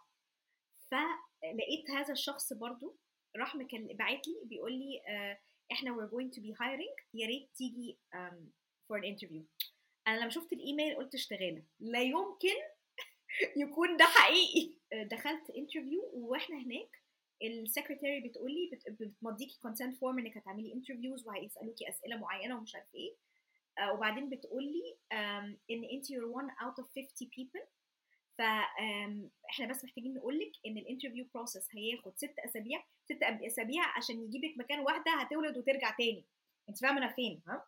فلقيت هذا الشخص برضه راح مكل باعت لي بيقول لي آآ إحنا we're going to be hiring يا ريت تيجي آمم for an interview. أنا لمّا شُفت الإيميل قُلت اشتغالة، لا يمكن يكون ده حقيقي. آآ دخلت interview وإحنا هناك الsecretary بتقول لي بت بتمضّيكِ consent form إنِّك هتعملي interviews وهيسألوكِ أسئلة معيّنة ومش عارف إيه. آآ وبعدين بتقول لي آمم إن أنتِ you're one out of 50 people ف آمم إحنا بس محتاجين نقول لِك إن الinterview process هياخد 6 أسابيع، 6 أب أسابيع عشان يجيبِك مكان واحدة هتولد وترجع تاني. أنتِ فاهمة أنا فين ها؟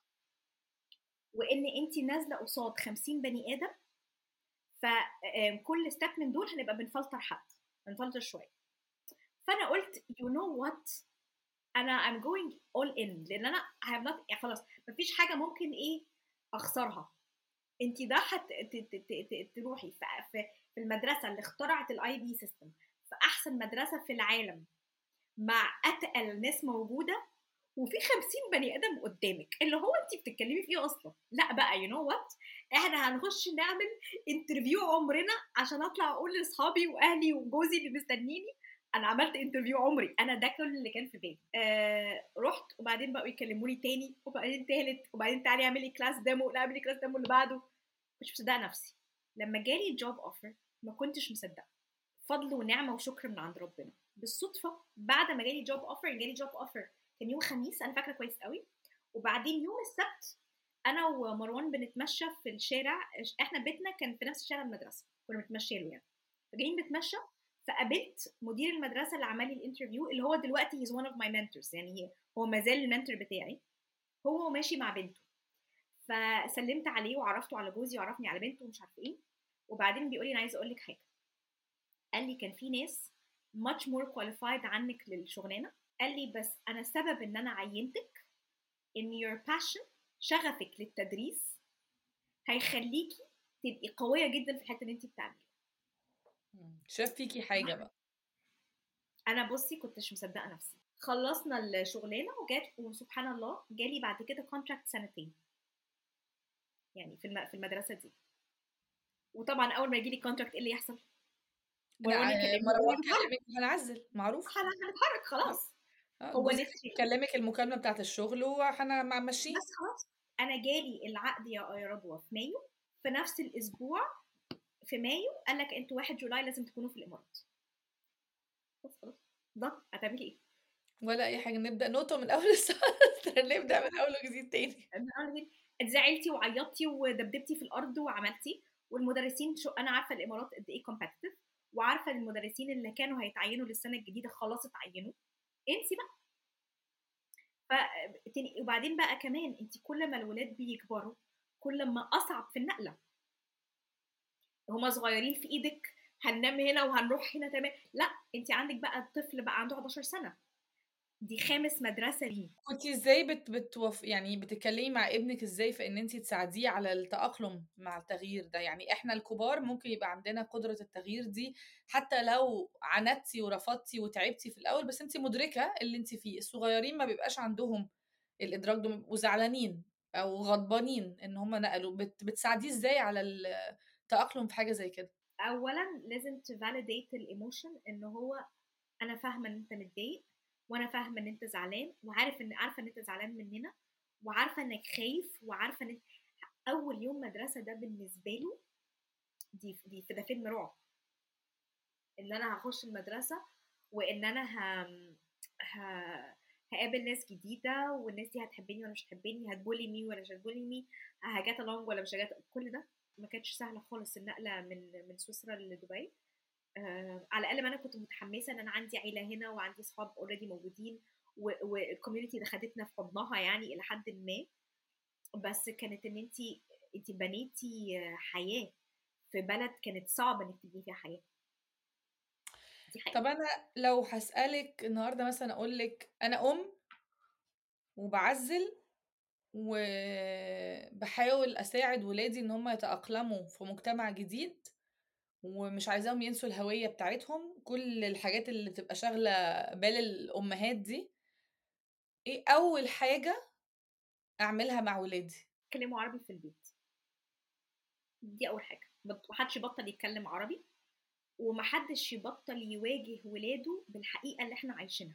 وإن أنتِ نازلة قصاد 50 بني آدم، ف آآ كل step من دول هنبقى بنفلتر حد، بنفلتر شوية. فأنا قُلت you know what أنا I'm going all in لإن أنا I have not يعني خلاص ما فيش حاجة ممكن إيه أخسرها. أنتِ رايحة ت ت ت ت ت تروحي ف في في المدرسة اللي اخترعت الIB system في أحسن مدرسة في العالم، مع أتقل ناس موجودة، وفي 50 بني آدم قدّامِك، اللي هو أنتِ بتتكلمي في إيه أصلًا؟ لأ بقى you know what إحنا هنخش نعمل interview عمرنا عشان أطلع أقول لأصحابي وأهلي وجوزي اللي مستنيني أنا عملت interview عمري، أنا ده كل اللي كان في بالي. آآ رُحت وبعدين بقوا يكلموني تاني وبعدين تالت وبعدين تعالي اعملي class demo لا اعملي class demo اللي بعده. ما كنتش مصدقة نفسي. لمّا جالي الjob offer ما كنتش مصدقة. فضل ونعمة وشكر من عند ربنا. بالصدفة بعد ما جالي job offer جالي job offer كان يوم خميس أنا فاكرة كويس أوي، وبعدين يوم السبت أنا ومروان بنتمشى في الشارع، اش إحنا بيتنا كان في نفس شارع المدرسة، كنا بنتمشى له يعني. فجايين بتمشى فقابلت مدير المدرسه اللي عمل لي الانترفيو اللي هو دلوقتي هيز ون اوف ماي منتورز يعني هو ما زال المنتور بتاعي هو ماشي مع بنته فسلمت عليه وعرفته على جوزي وعرفني على بنته ومش عارفه ايه وبعدين بيقول لي انا عايزه اقول لك حاجه قال لي كان في ناس much more qualified عنك للشغلانه قال لي بس انا السبب ان انا عينتك ان your passion شغفك للتدريس هيخليكي تبقي قويه جدا في الحته اللي انت بتعمليها شاف فيكي حاجه بقى انا بصي كنتش مصدقه نفسي خلصنا الشغلانه وجات وسبحان الله جالي بعد كده كونتراكت سنتين يعني في في المدرسه دي وطبعا اول ما يجي لي كونتراكت ايه اللي يحصل؟ مروان كلمك هنعزل معروف هنتحرك خلاص هو نفسي كلمك المكالمه بتاعت الشغل وهنا ماشيين بس خلاص انا جالي العقد يا رضوى في مايو في نفس الاسبوع في مايو قال لك انتوا 1 جولاي لازم تكونوا في الامارات بس خلاص ده هتعملي ايه؟ ولا اي حاجه نبدا نقطه من اول السنه نبدا من اول وجديد تاني من اول وجديد اتزعلتي وعيطتي ودبدبتي في الارض وعملتي والمدرسين شو انا عارفه الامارات قد ايه كومبتيتيف وعارفه المدرسين اللي كانوا هيتعينوا للسنه الجديده خلاص اتعينوا انسي بقى ف وبعدين بقى كمان انت كل ما الولاد بيكبروا كل ما اصعب في النقله هما صغيرين في ايدك هننام هنا وهنروح هنا تمام لا انت عندك بقى الطفل بقى عنده 11 سنه دي خامس مدرسه ليه كنت ازاي بت بتوف يعني بتتكلمي مع ابنك ازاي في ان انت تساعديه على التاقلم مع التغيير ده يعني احنا الكبار ممكن يبقى عندنا قدره التغيير دي حتى لو عندتي ورفضتي وتعبتي في الاول بس انت مدركه اللي انت فيه الصغيرين ما بيبقاش عندهم الادراك ده بيبقوا زعلانين او غضبانين ان هم نقلوا بت بتساعديه ازاي على التاقلم في حاجه زي كده اولا لازم تفاليديت الايموشن ان هو انا فاهمه ان انت متضايق وانا فاهمه ان انت زعلان وعارف ان عارفه ان انت زعلان مننا وعارفه انك خايف وعارفه ان اول يوم مدرسه ده بالنسبه له دي دي ده فيلم رعب ان انا هخش المدرسه وان انا ه... ه... هقابل ناس جديده والناس دي هتحبني ولا مش هتحبني هتبولي مي ولا مش هتبولي مي هجات along ولا مش هجات كل ده ما كانتش سهله خالص النقله من من سويسرا لدبي آه على الاقل ما انا كنت متحمسه ان انا عندي عيله هنا وعندي اصحاب اوريدي موجودين والكوميونتي ده خدتنا في حضنها يعني الى حد ما بس كانت ان انت انت بنيتي حياه في بلد كانت صعب انك تبني فيها حياه دي حقيقة. طب انا لو هسالك النهارده مثلا اقول لك انا ام وبعزل وبحاول اساعد ولادي ان هم يتاقلموا في مجتمع جديد ومش عايزاهم ينسوا الهوية بتاعتهم كل الحاجات اللي بتبقى شاغلة بال الأمهات دي ايه أول حاجة أعملها مع ولادي اتكلموا عربي في البيت دي أول حاجة محدش يبطل يتكلم عربي ومحدش يبطل يواجه ولاده بالحقيقة اللي احنا عايشينها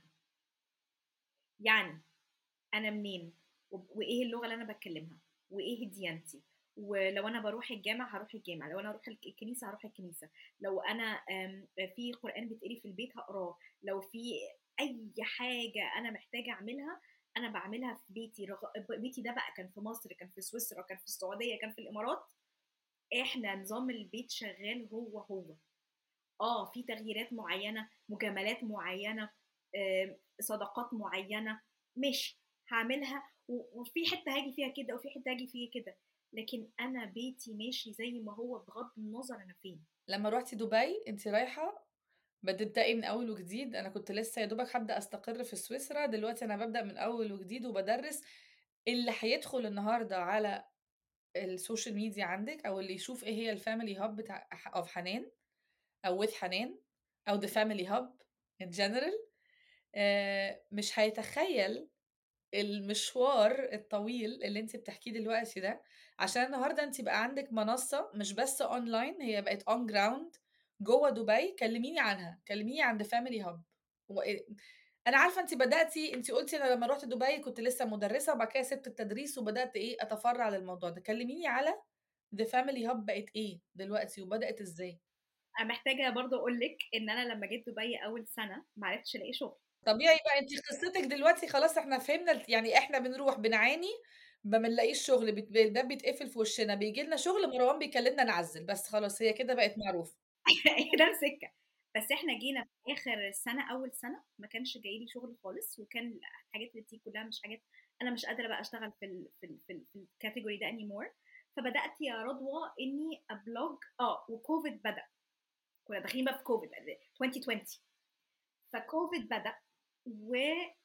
يعني أنا منين وإيه اللغة اللي أنا بتكلمها وإيه ديانتي ولو انا بروح الجامع هروح الجامع لو انا اروح الكنيسه هروح الكنيسه لو انا في قران بيتقري في البيت هقراه لو في اي حاجه انا محتاجه اعملها انا بعملها في بيتي رغ... بيتي ده بقى كان في مصر كان في سويسرا كان في السعوديه كان في الامارات احنا نظام البيت شغال هو هو اه في تغييرات معينه مجاملات معينه صداقات معينه ماشي هعملها وفي حته هاجي فيها كده وفي حته هاجي فيها كده لكن انا بيتي ماشي زي ما هو بغض النظر انا فين لما روحتي دبي انت رايحه بتبدأي من أول وجديد أنا كنت لسه يا دوبك هبدأ أستقر في سويسرا دلوقتي أنا ببدأ من أول وجديد وبدرس اللي هيدخل النهاردة على السوشيال ميديا عندك أو اللي يشوف إيه هي الفاميلي هاب بتاع أوف حنان أو with حنان أو the family hub in general آه مش هيتخيل المشوار الطويل اللي انت بتحكيه دلوقتي ده عشان النهارده انت بقى عندك منصه مش بس اونلاين هي بقت اون جراوند جوه دبي كلميني عنها كلميني عن ذا فاميلي هاب انا عارفه انت بداتي انت قلتي انا لما رحت دبي كنت لسه مدرسه وبعد كده سبت التدريس وبدات ايه اتفرع للموضوع ده كلميني على ذا فاميلي هاب بقت ايه دلوقتي وبدات ازاي انا محتاجه برضو اقول لك ان انا لما جيت دبي اول سنه ما عرفتش الاقي شغل طبيعي بقى انت قصتك دلوقتي خلاص احنا فهمنا يعني احنا بنروح بنعاني ما بنلاقيش شغل الباب بيتقفل في وشنا بيجي لنا شغل مروان بيكلمنا نعزل بس خلاص هي كده بقت معروفه ده السكه بس احنا جينا في اخر السنه اول سنه ما كانش جاي لي شغل خالص وكان الحاجات اللي بتيجي كلها مش حاجات انا مش قادره بقى اشتغل في ال في ال في, ال في الكاتيجوري ده اني مور فبدات يا رضوى اني ابلوج اه وكوفيد بدا كنا داخلين بقى في كوفيد 2020 فكوفيد بدا و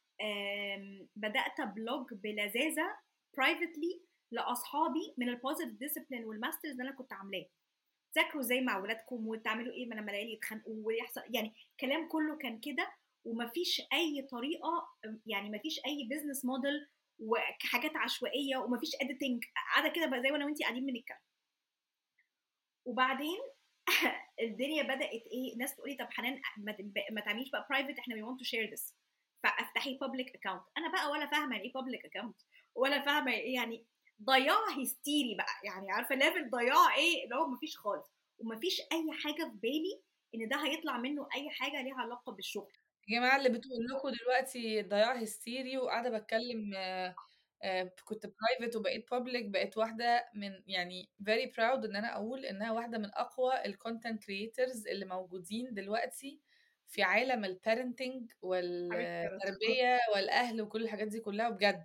بدات ابلوج بلذاذه برايفتلي لاصحابي من البوزيتيف ديسيبلين والماسترز اللي انا كنت عاملاه ذاكروا زي مع اولادكم وتعملوا ايه لما الاقي يتخانقوا ويحصل يعني كلام كله كان كده ومفيش اي طريقه يعني مفيش اي بزنس موديل وحاجات عشوائيه ومفيش اديتنج قاعده كده بقى زي وانا وانت قاعدين بنتكلم وبعدين الدنيا بدات ايه ناس تقولي طب حنان ما تعمليش بقى برايفت احنا وي ونت تو شير ذس فافتحي بابليك اكونت انا بقى ولا فاهمه يعني ايه بابليك اكونت ولا فاهمه ايه يعني ضياع هستيري بقى يعني عارفه ليفل ضياع ايه اللي هو مفيش خالص ومفيش اي حاجه في بالي ان ده هيطلع منه اي حاجه ليها علاقه بالشغل يا جماعه اللي بتقول لكم دلوقتي ضياع هستيري وقاعده بتكلم كنت برايفت وبقيت بابليك بقيت واحده من يعني فيري براود ان انا اقول انها واحده من اقوى الكونتنت كريترز اللي موجودين دلوقتي في عالم البارنتنج والتربيه والاهل وكل الحاجات دي كلها بجد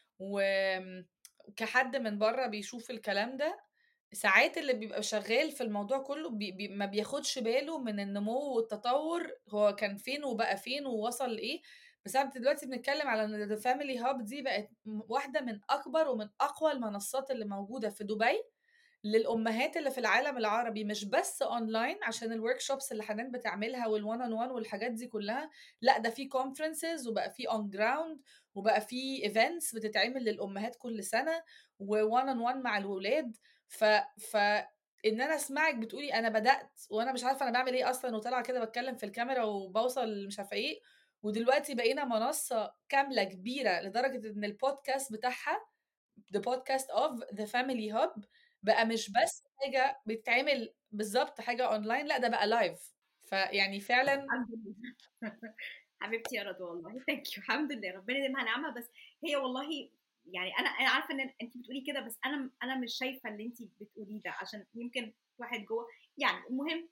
وكحد من بره بيشوف الكلام ده ساعات اللي بيبقى شغال في الموضوع كله بي بي ما بياخدش باله من النمو والتطور هو كان فين وبقى فين ووصل لايه بس احنا دلوقتي بنتكلم على ان الفاميلي هاب دي بقت واحده من اكبر ومن اقوى المنصات اللي موجوده في دبي للامهات اللي في العالم العربي مش بس اونلاين عشان الورك شوبس اللي حنان بتعملها والوان اون وان والحاجات دي كلها لا ده في كونفرنسز وبقى في اون جراوند وبقى في ايفنتس بتتعمل للامهات كل سنه ووان اون وان مع الولاد ف ف ان انا اسمعك بتقولي انا بدات وانا مش عارفه انا بعمل ايه اصلا وطالعه كده بتكلم في الكاميرا وبوصل مش عارفه ايه ودلوقتي بقينا منصه كامله كبيره لدرجه ان البودكاست بتاعها the podcast of the family hub بقى مش بس حاجه بتتعمل بالظبط حاجه اونلاين لا ده بقى لايف فيعني فعلا حبيبتي يا رضوى والله ثانك يو الحمد لله ربنا يديمها نعمه بس هي والله يعني انا انا عارفه ان انت بتقولي كده بس انا انا مش شايفه اللي انت بتقوليه ده عشان يمكن واحد جوه يعني المهم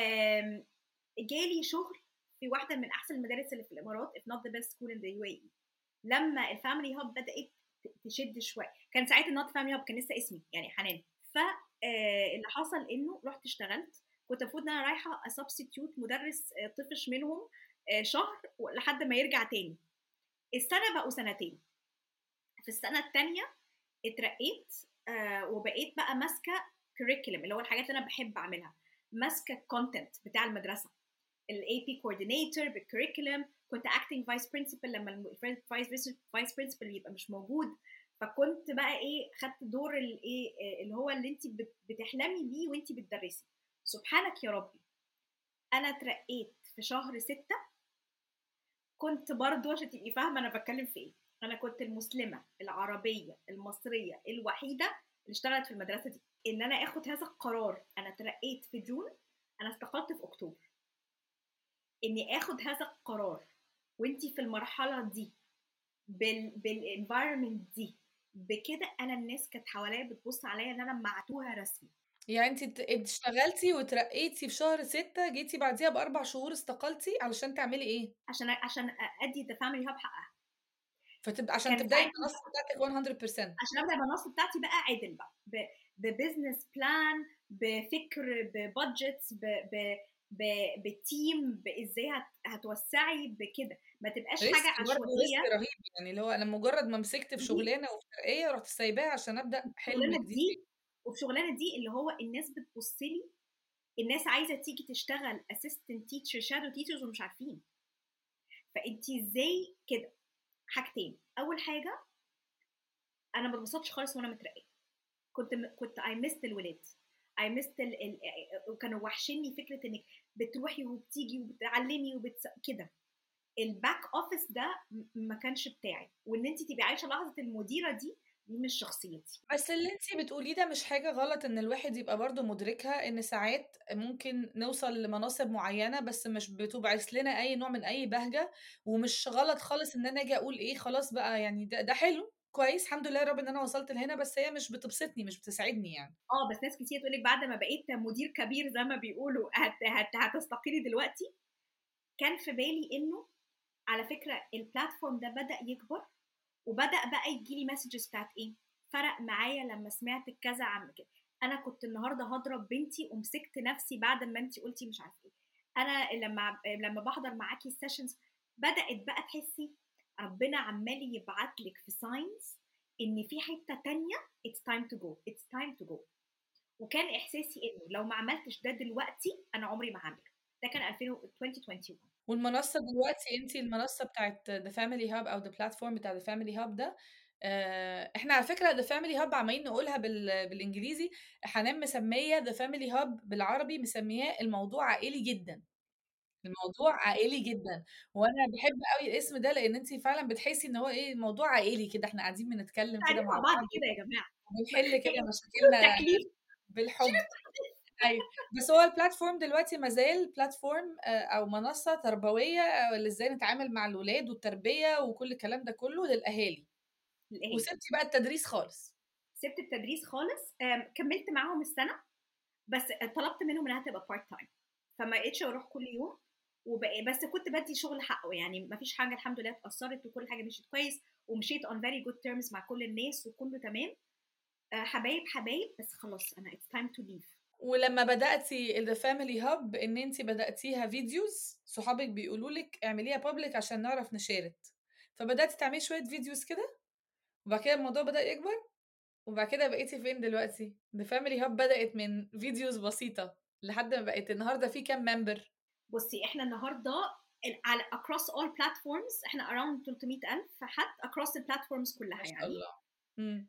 جالي شغل في واحده من احسن المدارس اللي في الامارات if not the best school in the UAE لما الفاميلي هاب بدات تشد شويه كان ساعتها النوت فاميلي هاب كان لسه اسمي يعني حنان فاللي حصل انه رحت اشتغلت كنت المفروض ان انا رايحه اسبستيوت مدرس طفش منهم شهر لحد ما يرجع تاني السنه بقوا سنتين في السنه الثانيه اترقيت وبقيت بقى ماسكه كوريكولم اللي هو الحاجات اللي انا بحب اعملها ماسكه الكونتنت بتاع المدرسه الاي بي كوردينيتور بالكوريكولم كنت اكتنج فايس برنسبل لما الفايس فايس برنسبل يبقى مش موجود فكنت بقى ايه خدت دور الايه اللي هو اللي انت بتحلمي بيه وانت بتدرسي سبحانك يا ربي انا اترقيت في شهر ستة كنت برضو عشان تبقي فاهمه انا بتكلم في ايه انا كنت المسلمه العربيه المصريه الوحيده اللي اشتغلت في المدرسه دي ان انا اخد هذا القرار انا اترقيت في جون انا استقلت في اكتوبر اني اخد هذا القرار وانتي في المرحله دي بال بالانفايرمنت دي بكده انا الناس كانت حواليا بتبص عليا ان انا معتوها رسمي يعني انت اشتغلتي وترقيتي في شهر ستة جيتي بعديها باربع شهور استقلتي علشان تعملي ايه؟ عشان عشان ادي ذا فاميلي هاب حقها فتبقى عشان تبداي المنصه بتاعتك 100% عشان ابدا المنصه بتاعتي بقى عدل بقى ببزنس بلان بفكر ببادجتس بتيم ازاي هتوسعي بكده ما تبقاش حاجه عشوائيه رهيب يعني اللي هو انا مجرد ما مسكت في شغلانه وفي ترقيه رحت سايباها عشان ابدا حلم جديد وفي شغلانه دي اللي هو الناس بتبص لي الناس عايزه تيجي تشتغل اسيستنت تيتشر شادو تيتشرز ومش عارفين فانت ازاي كده حاجتين اول حاجه انا ما اتبسطتش خالص وانا مترقيه كنت م... كنت اي مست الولاد اي مست ال... ال... وكانوا وحشني فكره انك بتروحي وبتيجي وبتعلمي وبت... كده الباك اوفيس ده ما كانش بتاعي وان انت تبقي عايشه لحظه المديره دي دي مش شخصيتي بس اللي انت بتقوليه ده مش حاجه غلط ان الواحد يبقى برضه مدركها ان ساعات ممكن نوصل لمناصب معينه بس مش بتبعث لنا اي نوع من اي بهجه ومش غلط خالص ان انا اجي اقول ايه خلاص بقى يعني ده, ده حلو كويس الحمد لله يا رب إن أنا وصلت لهنا، بس هي مش بتبسطني، مش بتسعدني يعني. آه، بس ناس كتير تقول لِك بعد ما بقيت مدير كبير زي ما بيقولوا هت هت هتستقيلي دلوقتي؟ كان في بالي إنه على فكرة الplatform ده بدأ يكبر، وبدأ بقى ييجي لي messages بتاعة إيه، فرق معايا لمّا سمعتِك كذا عن كده، أنا كنت النهارده هاضرب بنتي ومسكت نفسي بعد ما أنتِ قُلتِ مش عارفة إيه، أنا لمّا لمّا باحضر معاكِ الsessions بدأت بقى تحسي ربنا عمّال يبعت لِك في signs إن في حتة تانية it's time to go، it's time to go. وكان إحساسي إنه لو ما عملتش ده دلوقتي أنا عمري ما هاعمله، ده كان 2000 و 2021. والمنصة دلوقتي أنتِ المنصة بتاعة The Family Hub أو the platform بتاع The Family Hub ده آآ، إحنا على فكرة The Family Hub عمّالين نقولها بال بالإنجليزي، حنان مسمية The Family Hub بالعربي مسمياه الموضوع عائلي جدًا. الموضوع عائلي جدًا، وأنا باحب أوي الاسم ده لإن أنتِ فعلًا بتحسي إن هو إيه، الموضوع عائلي كده، إحنا قاعدين بنتكلم كده قاعدين مع مع بعض بعض كده يا جماعة. وبنحل كده شيلوا مشاكلنا التكليف، بالحب. شيلوا التكليف. أيوه، بس هو الplatform دلوقتي ما زال platform آآ، أو منصة تربوية لإزاي نتعامل مع الولاد والتربية وكل الكلام ده كله للأهالي. للأهالي. وسِبتِ بقى التدريس خالص. سِبت التدريس خالص، آمم، كمّلت معاهم السنة، بس طلبت منهم إنها تبقى part time فما بقيتش أروح كل يوم، وب بس كنت بادّي شغل حقه، يعني ما فيش حاجة الحمد لله اتأثّرت وكل حاجة مشيت كويس، ومشيت on very good terms مع كل الناس وكله تمام. آآ، حبايب، حبايب، بس خلاص أنا it's time to leave. ولمّا بدأتِ الThe Family Hub إن أنتِ بدأتيها videos صحابِك بيقولوا لِك اعمليها public عشان نعرف نشارك، فبدأتِ تعملي شوية videos كده، وبعد كده الموضوع بدأ يكبر، وبعد كده بقيتِ فين دلوقتي؟ The Family Hub بدأت من videos بسيطة لحد ما بقت النهارده في كام member؟ بُصّي، إحنا النهارده ال على across all platforms إحنا around 300,000 حد across الplatforms كلها ما شاء يعني. الله. إمم.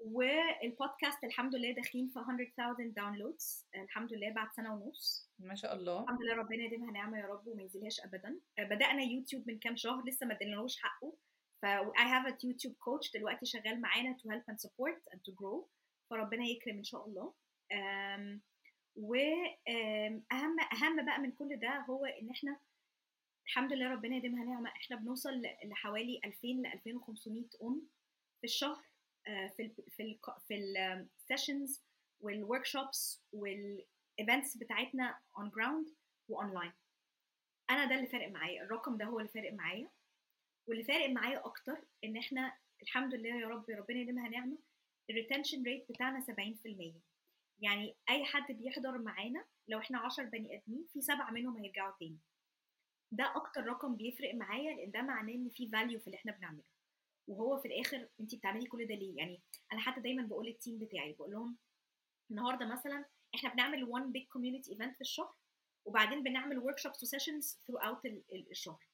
والpodcast الحمد لله داخلين في 100,000 downloads الحمد لله بعد سنة ونُص. ما شاء الله. الحمد لله ربنا يديمها نعمة يا رب وما يزيلهاش أبدًا. آآ، بدأنا يوتيوب من كام شهر لسه ما ادينالوش حقه، ف I have a YouTube coach دلوقتي شغال معانا to help and support and to grow فربنا يكرم إن شاء الله. آمم، و آمم، أهم أهم بقى من كل ده هو إن إحنا الحمد لله ربنا يديمها نعمة، إحنا بنوصل ل لحوالي 2000 ل2500 أم في الشهر آآ، في ال في الك في الsessions والworkshops والevents بتاعتنا on ground وonline. أنا ده اللي فارق معايا، الرقم ده هو اللي فارق معايا، واللي فارق معايا أكتر إن إحنا الحمد لله يا رب ربنا يديمها نعمة الretention rate بتاعنا 70% يعني أي حد بيحضر معانا لو إحنا 10 بني آدمين في 7 منهم هيرجعوا تاني. ده أكتر رقم بيفرق معايا لإن ده معناه إن في value في اللي إحنا بنعمله. وهو في الآخر أنتِ بتعملي كل ده ليه؟ يعني أنا حتى دايمًا باقول للteam بتاعي باقول لهم النهارده مثلًا إحنا بنعمل one big community event في الشهر، وبعدين بنعمل workshops وsessions throughout ال ال الشهر.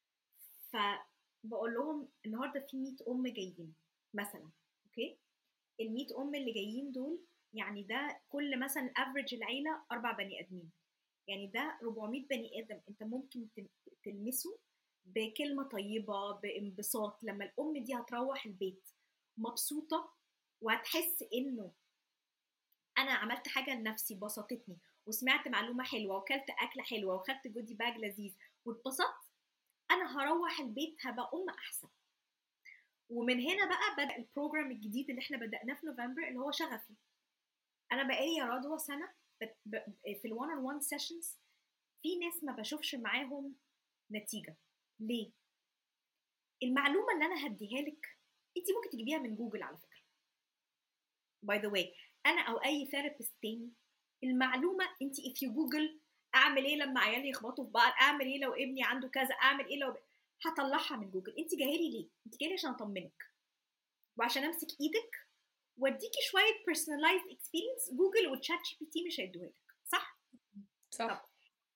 فباقول لهم النهارده في 100 أم جايين مثلًا أوكي؟ ال100 أم اللي جايين دول يعني ده كل مثلًا average العيلة 4 بني آدمين، يعني ده 400 بني آدم أنت ممكن تل تلمسه بكلمة طيبة، بانبساط، لمّا الأم دي هتروّح البيت مبسوطة وهتحس إنه أنا عملت حاجة لنفسي بسطتني، وسمعت معلومة حلوة وكلت أكلة حلوة وخدت goodie bag لذيذ واتبسطت، أنا هاروّح البيت هابقى أم أحسن. ومن هنا بقى بدأ الprogram الجديد اللي إحنا بدأناه في نوفمبر اللي هو شغفي. أنا بقى لي يا رضوى سنة بت ب في الone on one sessions في ناس ما باشوفش معاهم نتيجة، ليه؟ المعلومة اللي أنا هادّيها لِك أنتِ ممكن تجيبيها من جوجل على فكرة. by the way أنا أو أي therapist تاني المعلومة أنتِ if you google أعمل إيه لمّا عيالي يخبطوا في بعض، أعمل إيه لو ابني عنده كذا، أعمل إيه لو ب هاطلّعها من جوجل، أنتِ جاية لي ليه؟ أنتِ جاية لي عشان أطمنِك، وعشان أمسك إيدِك وأدّيكِ شوية personalized experience جوجل وChatGPT مش هيدّوها لِك، صح؟ صح. طب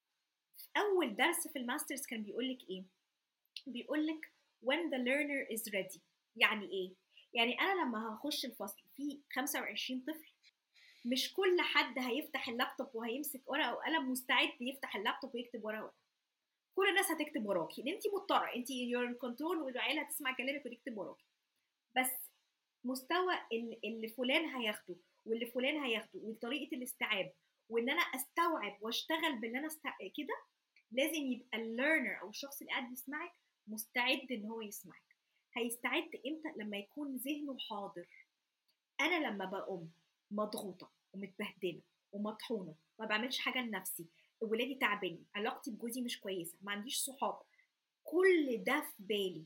أول درس في الماسترز كان بيقول لِك إيه؟ بيقول لِك when the learner is ready يعني إيه؟ يعني أنا لمّا هاخش الفصل فيه 25 طفل مش كل حد هيفتح اللابتوب وهيمسك ورقة وقلم مستعد يفتح اللابتوب ويكتب ورقة وقلم. كل الناس هتكتب وراكِ، لإن أنتِ مضطرة، أنتِ you're in control والعيلة هتسمع كلامِك وتكتب وراكِ. بس مستوى ال اللي فلان هياخده واللي فلان هياخده وطريقة الاستيعاب وإن أنا أستوعب وأشتغل باللي أنا است كده لازم يبقى الlearner أو الشخص اللي قاعد بيسمعِك مستعد إن هو يسمعِك. هيستعد امتى لما يكون ذهنه حاضر انا لما بقوم مضغوطه ومتبهدله ومطحونه ما بعملش حاجه لنفسي ولادي تعبانين علاقتي بجوزي مش كويسه ما عنديش صحاب كل ده في بالي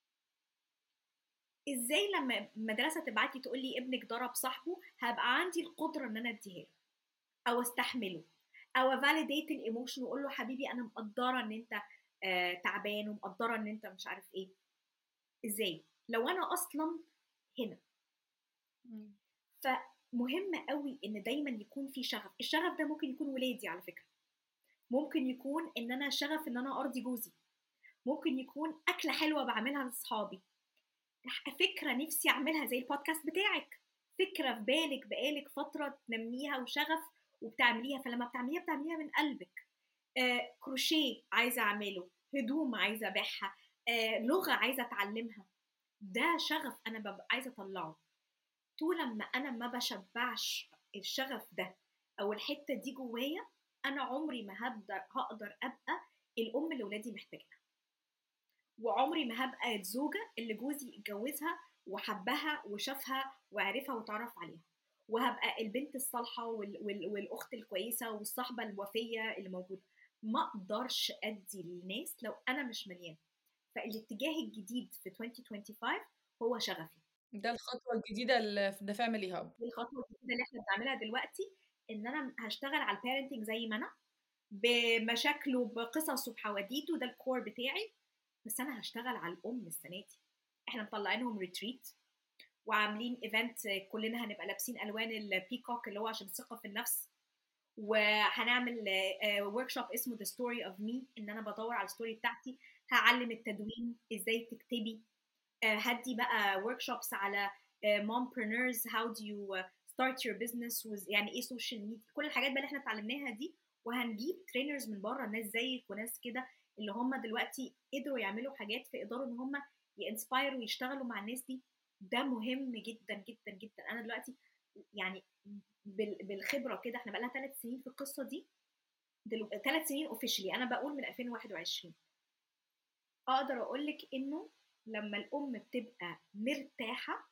ازاي لما المدرسه تبعت لي تقول لي ابنك ضرب صاحبه هبقى عندي القدره ان انا اديها له او استحمله او فاليديت الايموشن واقول له حبيبي انا مقدره ان انت آه تعبان ومقدره ان انت مش عارف ايه ازاي لو انا اصلا هنا فمهم قوي ان دايما يكون في شغف الشغف ده ممكن يكون ولادي على فكره ممكن يكون ان انا شغف ان انا ارضي جوزي ممكن يكون اكله حلوه بعملها لاصحابي فكره نفسي اعملها زي البودكاست بتاعك فكره في بالك بقالك فتره تنميها وشغف وبتعمليها فلما بتعمليها بتعمليها من قلبك آه كروشيه عايزه اعمله هدوم عايزه ابيعها آه لغه عايزه اتعلمها ده شغف انا ببقى عايزه اطلعه طول لما انا ما بشبعش الشغف ده او الحته دي جوايا انا عمري ما هقدر هقدر ابقى الام اللي ولادي محتاجاها وعمري ما هبقى الزوجه اللي جوزي اتجوزها وحبها وشافها وعرفها وتعرف عليها وهبقى البنت الصالحه وال... وال... والاخت الكويسه والصحبه الوفيه اللي موجوده ما اقدرش ادي للناس لو انا مش مليانه فالاتجاه الجديد في 2025 هو شغفي ده الخطوه الجديده اللي في ذا فاميلي هاب الخطوه الجديده اللي احنا بنعملها دلوقتي ان انا هشتغل على البيرنتنج زي ما انا بمشاكله بقصصه بحواديته ده الكور بتاعي بس انا هشتغل على الام السنه دي احنا مطلعينهم ريتريت وعاملين ايفنت كلنا هنبقى لابسين الوان البيكوك اللي هو عشان الثقه في النفس وهنعمل ورك شوب اسمه ذا ستوري اوف مي ان انا بدور على الستوري بتاعتي هعلم التدوين ازاي تكتبي هدي بقى ورك شوبس على mompreneurs how do you start your business with يعني ايه سوشيال ميديا كل الحاجات بقى اللي احنا اتعلمناها دي وهنجيب ترينرز من بره ناس زيك وناس كده اللي هم دلوقتي قدروا يعملوا حاجات فيقدروا ان هم ينسباير ويشتغلوا مع الناس دي ده مهم جدا جدا جدا انا دلوقتي يعني بالخبره كده احنا بقى لنا ثلاث سنين في القصه دي ثلاث سنين اوفيشلي انا بقول من 2021 اقدر اقول لك انه لما الام بتبقى مرتاحه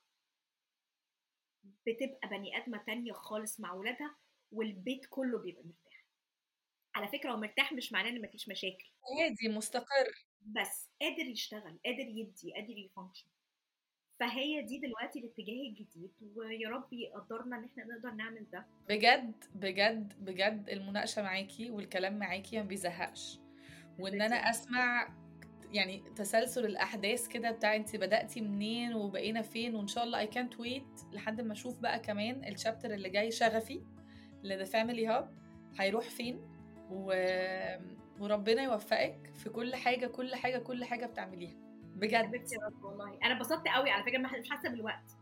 بتبقى بني ادمه تانية خالص مع ولادها والبيت كله بيبقى مرتاح على فكره هو مرتاح مش معناه ان مفيش مشاكل هادي مستقر بس قادر يشتغل قادر يدي قادر يفانكشن فهي دي دلوقتي الاتجاه الجديد ويا رب يقدرنا ان احنا نقدر نعمل ده بجد بجد بجد المناقشه معاكي والكلام معاكي ما بيزهقش وان انا اسمع يعني تسلسل الاحداث كده بتاع انت بداتي منين وبقينا فين وان شاء الله اي كانت ويت لحد ما اشوف بقى كمان الشابتر اللي جاي شغفي لذا فاميلي هاب هيروح فين و... وربنا يوفقك في كل حاجه كل حاجه كل حاجه بتعمليها بجد حبيبتي يا رب والله انا اتبسطت قوي على فكره مش حاسه بالوقت